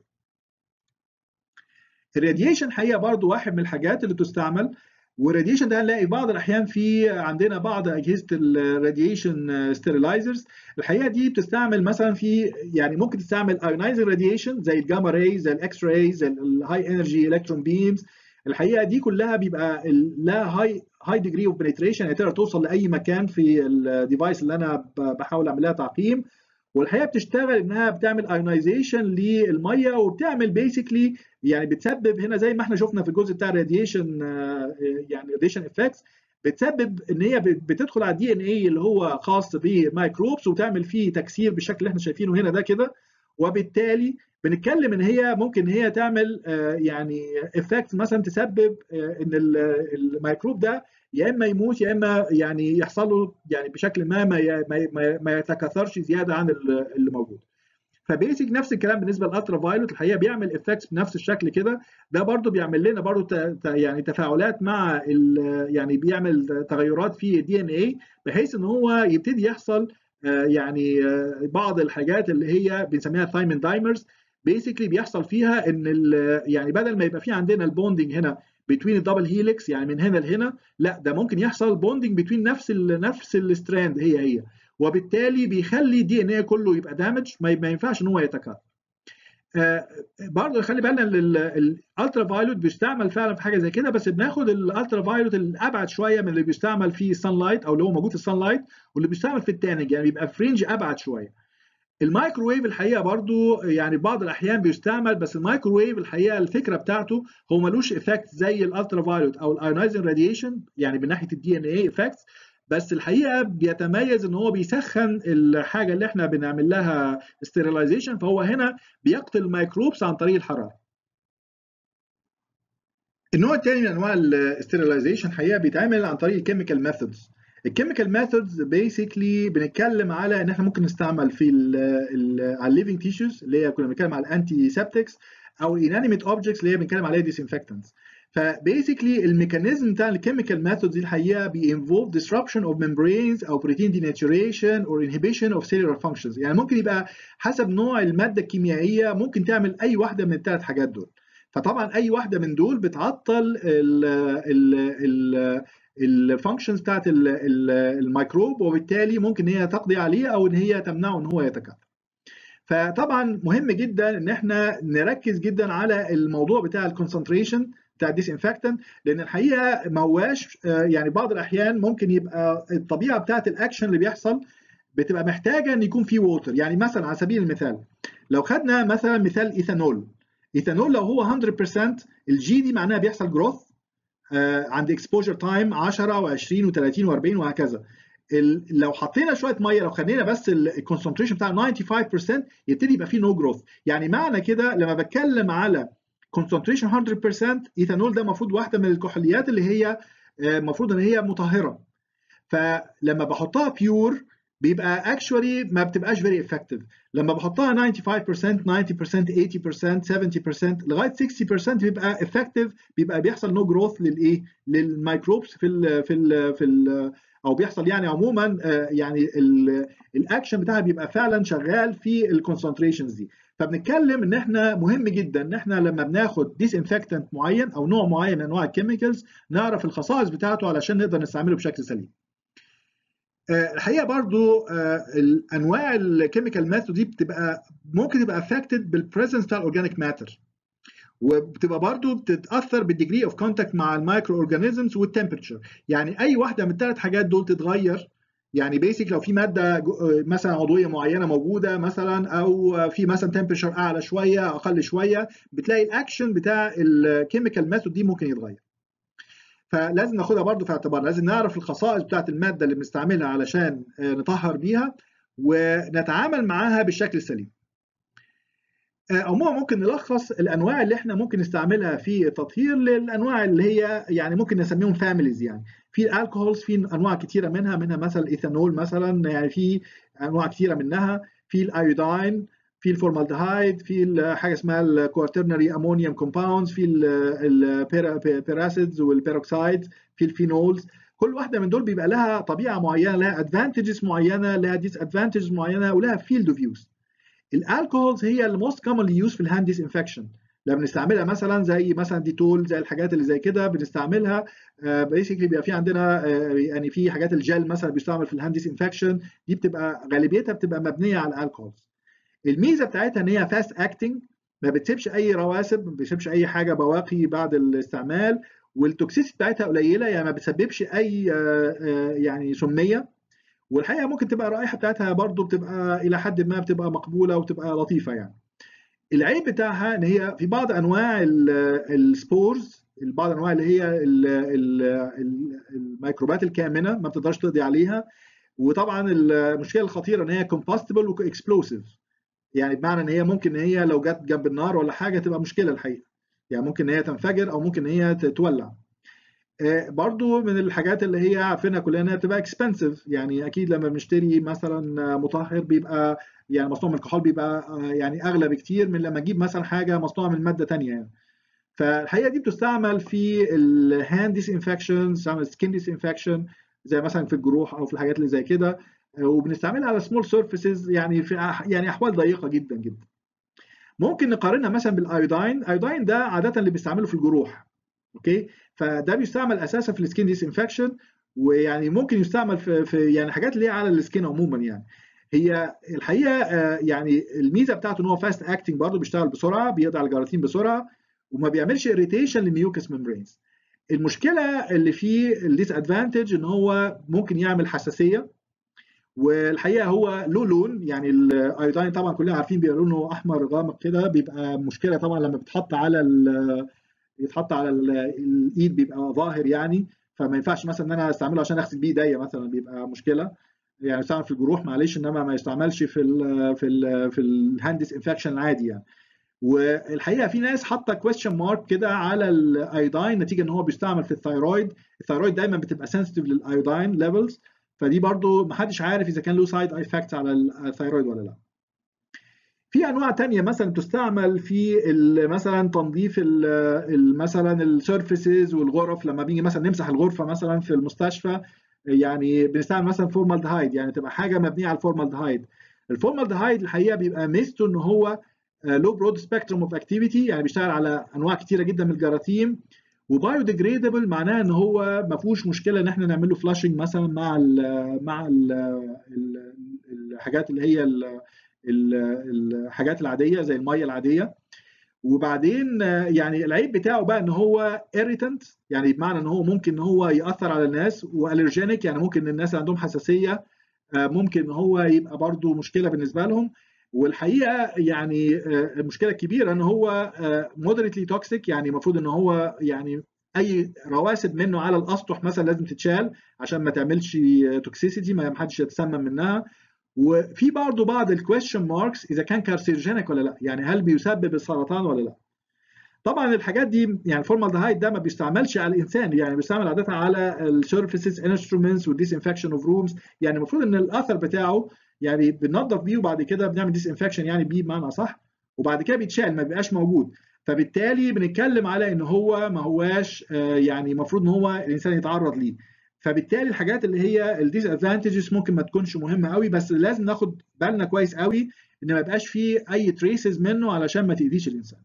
الراديشن حقيقه برضه واحد من الحاجات اللي تستعمل والراديشن ده هنلاقي بعض الاحيان في عندنا بعض اجهزه الراديشن ستيرلايزرز الحقيقه دي بتستعمل مثلا في يعني ممكن تستعمل ايونايزنج راديشن زي الجاما راي زي الاكس راي زي الهاي انرجي الكترون بيمز الحقيقه دي كلها بيبقى لها هاي هاي ديجري اوف بنتريشن يعني تقدر توصل لاي مكان في الديفايس اللي انا بحاول اعمل لها تعقيم والحقيقه بتشتغل انها بتعمل ايونايزيشن للميه وبتعمل بيسكلي يعني بتسبب هنا زي ما احنا شفنا في الجزء بتاع الراديشن يعني راديشن افكتس بتسبب ان هي بتدخل على الدي ان اي اللي هو خاص بميكروبس وتعمل فيه تكسير بالشكل اللي احنا شايفينه هنا ده كده وبالتالي بنتكلم ان هي ممكن هي تعمل يعني افكت مثلا تسبب ان الميكروب ده يا اما يموت يا اما يعني يحصل له يعني بشكل ما ما ما, ما يتكاثرش زياده عن اللي موجود. فبيسك نفس الكلام بالنسبه للالترا فايلوت الحقيقه بيعمل افكتس بنفس الشكل كده ده برضو بيعمل لنا برضو يعني تفاعلات مع يعني بيعمل تغيرات في الدي ان اي بحيث ان هو يبتدي يحصل يعني بعض الحاجات اللي هي بنسميها ثايمين دايمرز بيسكلي بيحصل فيها ان يعني بدل ما يبقى في عندنا البوندنج هنا بتوين الدبل هيليكس يعني من هنا لهنا لا ده ممكن يحصل بوندنج بتوين نفس ال نفس الستراند هي هي وبالتالي بيخلي الدي ان اي كله يبقى دامج ما ينفعش ان هو يتكاثر آه برضه خلي بالنا الالترا فايلوت بيستعمل فعلا في حاجه زي كده بس بناخد الالترا فايلوت الابعد شويه من اللي بيستعمل في السان لايت او اللي هو موجود في السان لايت واللي بيستعمل في التانج يعني بيبقى في رينج ابعد شويه الميكروويف الحقيقه برضو يعني بعض الاحيان بيستعمل بس الميكروويف الحقيقه الفكره بتاعته هو ملوش افكت زي الالترا فايلوت او الايونايزنج راديشن يعني من ناحيه الدي ان اي افكتس بس الحقيقه بيتميز ان هو بيسخن الحاجه اللي احنا بنعمل لها ستيرلايزيشن فهو هنا بيقتل الميكروبس عن طريق الحراره النوع الثاني من انواع الاستيرلايزيشن حقيقه بيتعمل عن طريق الكيميكال ميثودز الكيميكال ميثودز بيسكلي بنتكلم على ان احنا ممكن نستعمل في ال على الليفنج تيشوز اللي هي كنا بنتكلم على الانتي سيبتكس او انانيميت اوبجكتس اللي هي بنتكلم عليها ديسانفكتنتس فبيسكلي الميكانيزم بتاع الكيميكال ميثودز دي الحقيقه بينفولف disruption of membranes او protein denaturation or inhibition of cellular functions يعني ممكن يبقى حسب نوع الماده الكيميائيه ممكن تعمل اي واحده من الثلاث حاجات دول فطبعا اي واحده من دول بتعطل ال ال ال الفانكشنز بتاعت الميكروب وبالتالي ممكن هي تقضي عليه او ان هي تمنعه ان هو يتكاثر. فطبعا مهم جدا ان احنا نركز جدا على الموضوع بتاع الكونسنتريشن بتاع الديسانفكتنت لان الحقيقه ما هواش يعني بعض الاحيان ممكن يبقى الطبيعه بتاعت الاكشن اللي بيحصل بتبقى محتاجه ان يكون في ووتر يعني مثلا على سبيل المثال لو خدنا مثلا مثال ايثانول ايثانول لو هو 100% الجي دي معناها بيحصل جروث عند اكسبوجر تايم 10 و20 و30 و40 وهكذا لو حطينا شويه ميه لو خلينا بس الكونسنتريشن بتاع 95% يبتدي يبقى فيه نو جروث يعني معنى كده لما بتكلم على كونسنتريشن 100% ايثانول ده المفروض واحده من الكحوليات اللي هي المفروض ان هي مطهره فلما بحطها بيور بيبقى اكشولي ما بتبقاش فيري افكتيف لما بحطها 95% 90% 80% 70% لغايه 60% بيبقى افكتيف بيبقى بيحصل نو جروث للايه للميكروبس في ال في ال في ال او بيحصل يعني عموما يعني الاكشن بتاعها بيبقى فعلا شغال في الكونسنتريشنز دي فبنتكلم ان احنا مهم جدا ان احنا لما بناخد ديس انفكتنت معين او نوع معين من انواع الكيميكالز نعرف الخصائص بتاعته علشان نقدر نستعمله بشكل سليم الحقيقه برضو الانواع الكيميكال ميثود دي بتبقى ممكن تبقى افكتد بالبريزنس بتاع الاورجانيك ماتر وبتبقى برضو بتتاثر بالديجري اوف كونتاكت مع المايكرو اورجانيزمز والتمبرتشر يعني اي واحده من الثلاث حاجات دول تتغير يعني بيسك لو في ماده مثلا عضويه معينه موجوده مثلا او في مثلا تمبرتشر اعلى شويه اقل شويه بتلاقي الاكشن بتاع الكيميكال ميثود دي ممكن يتغير فلازم ناخدها برضو في اعتبار لازم نعرف الخصائص بتاعت الماده اللي بنستعملها علشان نطهر بيها ونتعامل معاها بالشكل السليم عموما ممكن نلخص الانواع اللي احنا ممكن نستعملها في التطهير للانواع اللي هي يعني ممكن نسميهم فاميليز يعني في الالكوهولز في انواع كثيره منها منها مثلا الايثانول مثلا يعني في انواع كثيره منها في الايودين في الفورمالدهايد في حاجه اسمها الكوارترنري امونيوم كومباوندز في البيراسيدز والبيروكسايدز في الفينولز كل واحده من دول بيبقى لها طبيعه معينه لها ادفانتجز معينه لها ديس ادفانتجز معينه ولها فيلد اوف يوز الالكوهولز هي الموست كومنلي يوز في الهاند ديس انفكشن لما بنستعملها مثلا زي مثلا ديتول زي الحاجات اللي زي كده بنستعملها بيسكلي بيبقى في عندنا يعني في حاجات الجل مثلا بيستعمل في الهاند ديس انفكشن دي بتبقى غالبيتها بتبقى مبنيه على الالكوهولز الميزه بتاعتها ان هي فاست اكتنج ما بتسيبش اي رواسب ما بتسيبش اي حاجه بواقي بعد الاستعمال والتوكسيسيتي بتاعتها قليله يعني ما بتسببش اي يعني سميه والحقيقه ممكن تبقى الرائحه بتاعتها برضو بتبقى الى حد ما بتبقى مقبوله وتبقى لطيفه يعني العيب بتاعها ان هي في بعض انواع السبورز بعض انواع اللي هي الميكروبات الكامنه ما بتقدرش تقضي عليها وطبعا المشكله الخطيره ان هي كومباستبل واكسبلوسيف يعني بمعنى ان هي ممكن ان هي لو جت جنب النار ولا حاجه تبقى مشكله الحقيقه يعني ممكن ان هي تنفجر او ممكن ان هي تولع برضو من الحاجات اللي هي عارفينها كلنا انها بتبقى اكسبنسيف يعني اكيد لما بنشتري مثلا مطهر بيبقى يعني مصنوع من الكحول بيبقى يعني اغلى بكتير من لما اجيب مثلا حاجه مصنوعه من ماده ثانيه يعني فالحقيقه دي بتستعمل في الهاند ديس انفكشن بتستعمل سكين ديس انفكشن زي مثلا في الجروح او في الحاجات اللي زي كده وبنستعملها على سمول سيرفيسز يعني في يعني احوال ضيقه جدا جدا ممكن نقارنها مثلا بالايودين الايودين ده عاده اللي بيستعمله في الجروح اوكي فده بيستعمل اساسا في السكين ديس انفكشن ويعني ممكن يستعمل في, في يعني حاجات اللي هي على السكين عموما يعني هي الحقيقه يعني الميزه بتاعته ان هو فاست اكتنج برضه بيشتغل بسرعه بيقضي على الجراثيم بسرعه وما بيعملش اريتيشن للميوكس ممبرينز المشكله اللي فيه الديس ادفانتج ان هو ممكن يعمل حساسيه والحقيقه هو له لون يعني الايودين طبعا كلنا عارفين بيبقى لونه احمر غامق كده بيبقى مشكله طبعا لما بيتحط على يتحط على الايد بيبقى ظاهر يعني فما ينفعش مثلا ان انا استعمله عشان اغسل بيه ايديا مثلا بيبقى مشكله يعني يستعمل في الجروح معلش انما ما يستعملش في ال في ال في الهاندس انفكشن العادي يعني والحقيقه في ناس حاطه كويستشن مارك كده على الايودين نتيجه ان هو بيستعمل في الثايرويد الثايرويد دايما بتبقى سنسيتيف للايودين ليفلز فدي برضو ما حدش عارف اذا كان له سايد افكت على الثايرويد ولا لا في انواع تانية مثلا تستعمل في مثلا تنظيف مثلا السيرفيسز والغرف لما بيجي مثلا نمسح الغرفه مثلا في المستشفى يعني بنستعمل مثلا فورمالدهايد يعني تبقى حاجه مبنيه على الفورمالدهايد الفورمالدهايد الحقيقه بيبقى ميزته ان هو لو برود سبيكتروم اوف اكتيفيتي يعني بيشتغل على انواع كتيره جدا من الجراثيم وبايو ديجريدبل معناه ان هو ما فيهوش مشكله ان احنا نعمل له فلاشنج مثلا مع ال مع ال الحاجات اللي هي ال الحاجات العاديه زي الميه العاديه وبعدين يعني العيب بتاعه بقى ان هو irritant يعني بمعنى ان هو ممكن ان هو ياثر على الناس والرجينيك يعني ممكن الناس اللي عندهم حساسيه ممكن ان هو يبقى برضو مشكله بالنسبه لهم والحقيقه يعني المشكله الكبيره ان هو مودريتلي توكسيك يعني المفروض ان هو يعني اي رواسب منه على الاسطح مثلا لازم تتشال عشان ما تعملش توكسيسيتي ما حدش يتسمم منها وفي برضه بعض الكويشن ماركس اذا كان كارسيرجينيك ولا لا يعني هل بيسبب السرطان ولا لا طبعا الحاجات دي يعني الفورمالدهايد ده ما بيستعملش على الانسان يعني بيستعمل عاده على السيرفيسز انسترومنتس والديسانفكشن اوف رومز يعني المفروض ان الاثر بتاعه يعني بننظف بيه وبعد كده بنعمل ديس انفكشن يعني بيه بمعنى صح وبعد كده بيتشال ما بيبقاش موجود فبالتالي بنتكلم على ان هو ما هواش يعني المفروض ان هو الانسان يتعرض ليه فبالتالي الحاجات اللي هي الديس ادفانتجز ممكن ما تكونش مهمه قوي بس لازم ناخد بالنا كويس قوي ان ما يبقاش فيه اي تريسز منه علشان ما تاذيش الانسان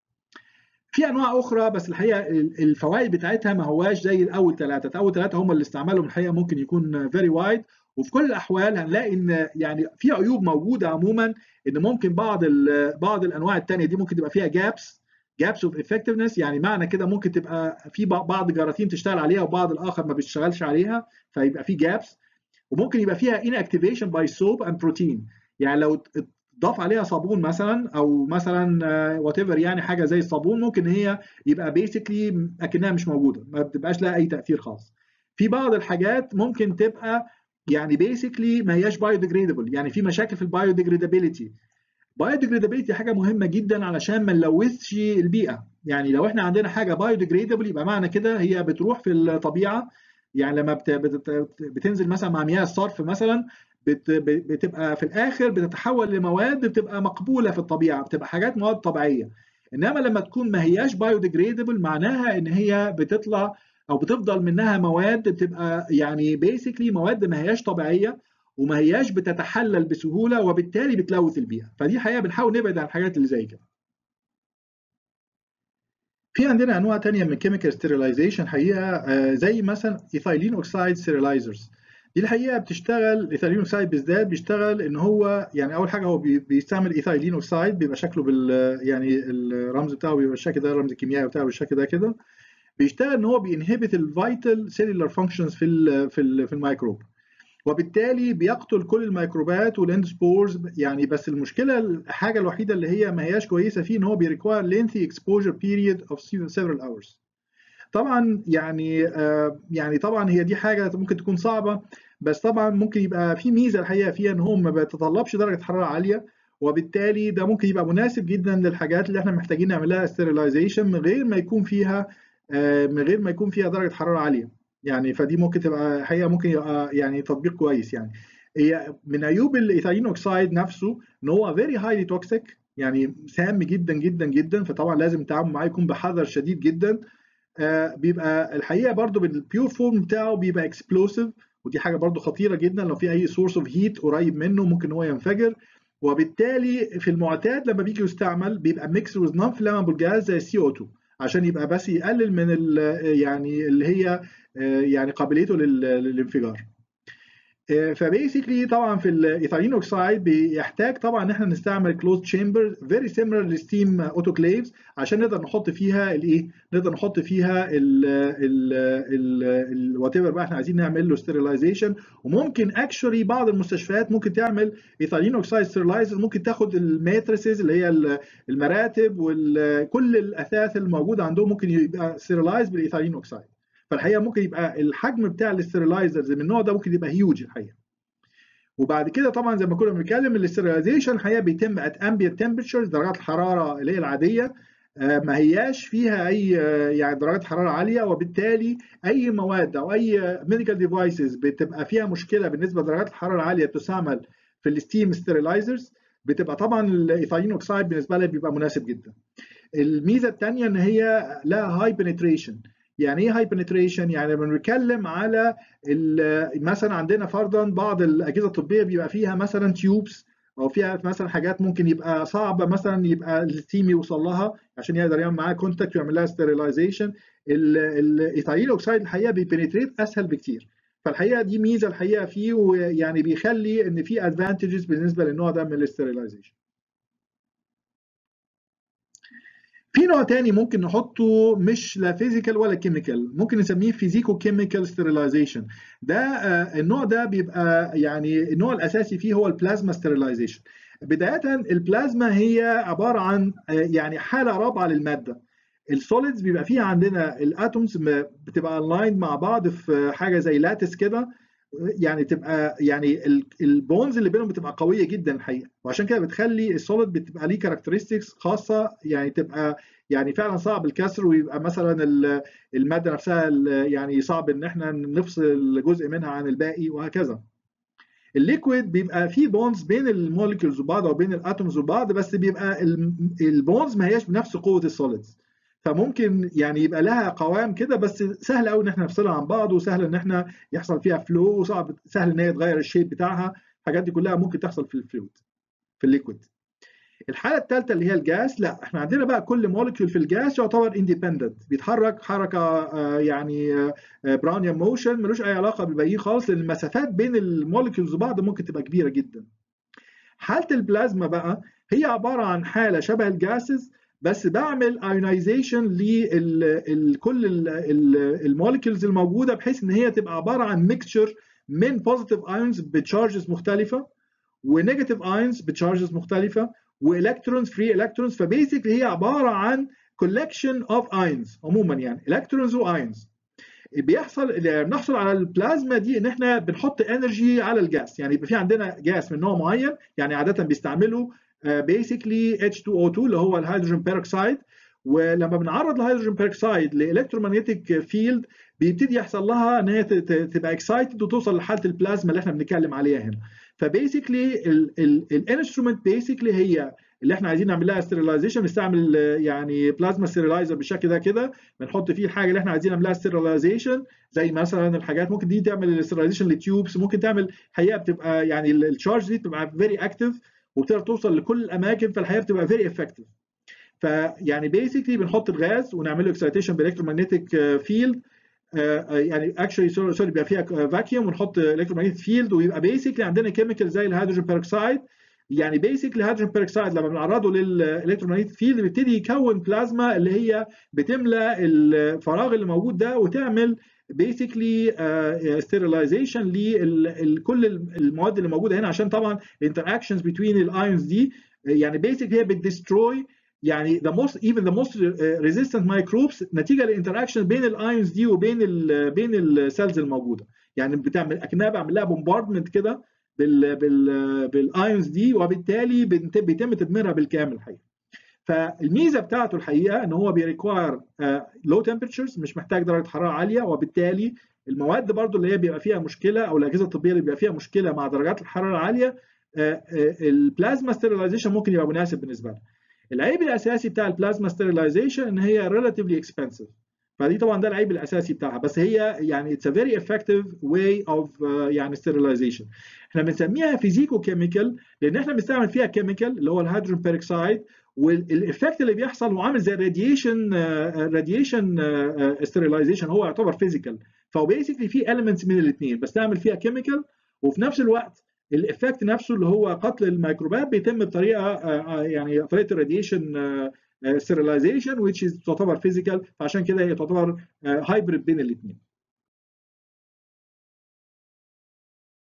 في انواع اخرى بس الحقيقه الفوائد بتاعتها ما هواش زي الاول ثلاثه اول ثلاثه هم اللي استعمالهم الحقيقه ممكن يكون فيري وايد وفي كل الاحوال هنلاقي ان يعني في عيوب موجوده عموما ان ممكن بعض بعض الانواع الثانيه دي ممكن تبقى فيها جابس جابس اوف افكتفنس يعني معنى كده ممكن تبقى في بعض الجراثيم تشتغل عليها وبعض الاخر ما بيشتغلش عليها فيبقى في جابس وممكن يبقى فيها ان اكتيفيشن باي سوب اند بروتين يعني لو ضاف عليها صابون مثلا او مثلا وات ايفر يعني حاجه زي الصابون ممكن هي يبقى بيسكلي اكنها مش موجوده ما بتبقاش لها اي تاثير خاص في بعض الحاجات ممكن تبقى يعني بيسكلي ما هياش بايو ديجريدبل يعني في مشاكل في البايو ديجريدابيلتي بايو ديجريدابيلتي حاجه مهمه جدا علشان ما نلوثش البيئه يعني لو احنا عندنا حاجه بايو ديجريدبل يبقى معنى كده هي بتروح في الطبيعه يعني لما بت بت بتنزل مثلا مع مياه الصرف مثلا بت بتبقى في الاخر بتتحول لمواد بتبقى مقبوله في الطبيعه بتبقى حاجات مواد طبيعيه انما لما تكون ما هياش بايو ديجريدبل معناها ان هي بتطلع او بتفضل منها مواد بتبقى يعني بيسكلي مواد ما هياش طبيعيه وما هياش بتتحلل بسهوله وبالتالي بتلوث البيئه فدي حقيقه بنحاول نبعد عن الحاجات اللي زي كده في عندنا انواع تانية من كيميكال ستيرلايزيشن حقيقه زي مثلا ايثايلين اوكسايد ستيرلايزرز دي الحقيقه بتشتغل الايثايلين اوكسايد بالذات بيشتغل ان هو يعني اول حاجه هو بيستعمل ايثايلين اوكسايد بيبقى شكله بال يعني الرمز بتاعه بيبقى الشكل ده الرمز الكيميائي بتاعه بالشكل ده كده بيشتغل ان هو بينهبت الفيتال سيلولار فانكشنز في ال في ال في الميكروب وبالتالي بيقتل كل الميكروبات والاندسبورز يعني بس المشكله الحاجه الوحيده اللي هي ما هياش كويسه فيه ان هو بيريكواير لينثي اكسبوجر بيريد اوف several hours طبعا يعني آه يعني طبعا هي دي حاجه ممكن تكون صعبه بس طبعا ممكن يبقى في ميزه الحقيقه فيها ان هو ما بيتطلبش درجه حراره عاليه وبالتالي ده ممكن يبقى مناسب جدا للحاجات اللي احنا محتاجين نعمل لها ستيرلايزيشن من غير ما يكون فيها آه من غير ما يكون فيها درجه حراره عاليه يعني فدي ممكن تبقى حقيقه ممكن يبقى يعني تطبيق كويس يعني هي من عيوب الايثايلين اوكسايد نفسه ان هو فيري هايلي توكسيك يعني سام جدا جدا جدا فطبعا لازم التعامل معاه يكون بحذر شديد جدا آه بيبقى الحقيقه برضو بالبيور فورم بتاعه بيبقى اكسبلوسيف ودي حاجه برضو خطيره جدا لو في اي سورس اوف هيت قريب منه ممكن هو ينفجر وبالتالي في المعتاد لما بيجي يستعمل بيبقى ميكس وذ نون فلامبل جاز زي السي او 2 عشان يبقى بس يقلل من يعني اللي هي يعني قابليته للانفجار فبيسكلي طبعا في الايثالين اوكسايد بيحتاج طبعا ان احنا نستعمل كلوز تشامبر فيري سيميلر لستيم اوتوكليفز عشان نقدر نحط فيها الايه نقدر نحط فيها ال ال وات ايفر بقى احنا عايزين نعمل له ستيرلايزيشن وممكن اكشولي بعض المستشفيات ممكن تعمل ايثالين اوكسايد ستيرلايزر ممكن تاخد الماتريسز اللي هي المراتب وكل الاثاث الموجوده عندهم ممكن يبقى ستيرلايز بالايثالين اوكسايد فالحقيقه ممكن يبقى الحجم بتاع الاسترلايزرز من النوع ده ممكن يبقى هيوج الحقيقه وبعد كده طبعا زي ما كنا بنتكلم الاسترلايزيشن الحقيقه بيتم ات امبيانت تمبرتشرز درجات الحراره اللي هي العاديه ما هياش فيها اي يعني درجات حراره عاليه وبالتالي اي مواد او اي ميديكال ديفايسز بتبقى فيها مشكله بالنسبه لدرجات الحراره العاليه بتستعمل في الستيم ستيرلايزرز بتبقى طبعا الايثايلين اوكسايد بالنسبه لها بيبقى مناسب جدا. الميزه الثانيه ان هي لها هاي بنتريشن يعني ايه هاي بنتريشن يعني لما بنتكلم على مثلا عندنا فرضا بعض الاجهزه الطبيه بيبقى فيها مثلا تيوبس او فيها مثلا حاجات ممكن يبقى صعبه مثلا يبقى الستيم يوصل لها عشان يقدر يعمل معاها كونتاكت ويعمل لها ستيرلايزيشن الايثايل اوكسايد الحقيقه بيبنتريت اسهل بكتير فالحقيقه دي ميزه الحقيقه فيه ويعني بيخلي ان في ادفانتجز بالنسبه للنوع ده من الاستيرلايزيشن في نوع تاني ممكن نحطه مش لا فيزيكال ولا كيميكال ممكن نسميه فيزيكو كيميكال ستيرلايزيشن ده آه النوع ده بيبقى يعني النوع الاساسي فيه هو البلازما ستيرلايزيشن بدايه البلازما هي عباره عن آه يعني حاله رابعه للماده السوليدز بيبقى فيها عندنا الاتومز بتبقى الايند مع بعض في حاجه زي لاتس كده يعني تبقى يعني البونز اللي بينهم بتبقى قويه جدا الحقيقه وعشان كده بتخلي السوليد بتبقى ليه كاركترستكس خاصه يعني تبقى يعني فعلا صعب الكسر ويبقى مثلا الماده نفسها يعني صعب ان احنا نفصل جزء منها عن الباقي وهكذا الليكويد بيبقى فيه بونز بين الموليكيولز وبعض او بين الاتومز وبعض بس بيبقى البونز ما هياش بنفس قوه السوليدز فممكن يعني يبقى لها قوام كده بس سهل قوي ان احنا نفصلها عن بعض وسهل ان احنا يحصل فيها فلو وصعب سهل ان هي تغير الشيب بتاعها الحاجات دي كلها ممكن تحصل في الفلويد في الليكويد الحاله الثالثه اللي هي الجاس لا احنا عندنا بقى كل مولكيول في الجاس يعتبر اندبندنت بيتحرك حركه يعني براونيان موشن ملوش اي علاقه بالباقيين خالص لان المسافات بين المولكيولز وبعض ممكن تبقى كبيره جدا حاله البلازما بقى هي عباره عن حاله شبه الجاسز بس بعمل ايونايزيشن لكل المولكيولز الموجوده بحيث ان هي تبقى عباره عن ميكستشر من بوزيتيف ايونز بتشارجز مختلفه ونيجاتيف ايونز بتشارجز مختلفه والكترونز فري الكترونز فبيسكلي هي عباره عن كولكشن اوف ايونز عموما يعني الكترونز وايونز بيحصل بنحصل على البلازما دي ان احنا بنحط انرجي على الجاس يعني يبقى في عندنا جاس من نوع معين يعني عاده بيستعملوا بيسكلي H2O2 اللي هو الهيدروجين بيروكسيد ولما بنعرض الهيدروجين بيروكسيد لالكترومagnetic فيلد بيبتدي يحصل لها ان هي تبقى اكسايتد وتوصل لحاله البلازما اللي احنا بنتكلم عليها هنا فبيسكلي الانسترومنت بيسكلي هي اللي احنا عايزين نعمل لها ستيرلايزيشن نستعمل يعني بلازما ستيرلايزر بالشكل ده كده بنحط فيه الحاجه اللي احنا عايزين نعملها ستيرلايزيشن زي مثلا الحاجات ممكن دي تعمل ستيرلايزيشن لتيوبس ممكن تعمل حقيقه بتبقى يعني الشارج دي بتبقى فيري اكتف وبتقدر توصل لكل الاماكن فالحقيقه بتبقى فيري افكتيف فيعني بيسكلي بنحط الغاز ونعمل له اكسايتيشن بالكترومagnetic فيلد يعني اكشلي سوري بيبقى فيها فاكيوم ونحط الكترومagnetic فيلد ويبقى بيسكلي عندنا كيميكال زي الهيدروجين بيروكسيد يعني بيسكلي الهيدروجين بيروكسيد لما بنعرضه للالكترومagnetic فيلد بيبتدي يكون بلازما اللي هي بتملى الفراغ اللي موجود ده وتعمل بيسكلي ستيرلايزيشن لكل المواد اللي موجوده هنا عشان طبعا الانتراكشنز بين الايونز دي يعني بيسكلي هي بتدستروي يعني the most even the most resistant microbes نتيجه للانتراكشن بين الايونز دي وبين ال بين السيلز الموجوده يعني بتعمل اكنها بعمل لها بومباردمنت كده بال بال بالايونز دي وبالتالي بيتم تدميرها بالكامل الحقيقه فالميزه بتاعته الحقيقه ان هو بيريكواير لو تمبرتشرز مش محتاج درجه حراره عاليه وبالتالي المواد برضو اللي هي بيبقى فيها مشكله او الاجهزه الطبيه اللي بيبقى فيها مشكله مع درجات الحراره العاليه البلازما ستيرلايزيشن ممكن يبقى مناسب بالنسبه لها العيب الاساسي بتاع البلازما ستيرلايزيشن ان هي ريلاتيفلي اكسبنسيف فدي طبعا ده العيب الاساسي بتاعها بس هي يعني اتس ا فيري افكتيف واي اوف يعني ستيرلايزيشن احنا بنسميها فيزيكو كيميكال لان احنا بنستعمل فيها كيميكال اللي هو الهيدروجين بيروكسيد والافكت اللي بيحصل هو عامل زي الراديشن راديشن ستيرلايزيشن هو يعتبر فيزيكال فهو بيسكلي في المنتس من الاثنين بستعمل فيها كيميكال وفي نفس الوقت الافكت نفسه اللي هو قتل الميكروبات بيتم بطريقه يعني طريقه الراديشن ستيرلايزيشن which is تعتبر فيزيكال فعشان كده هي تعتبر هايبريد بين الاثنين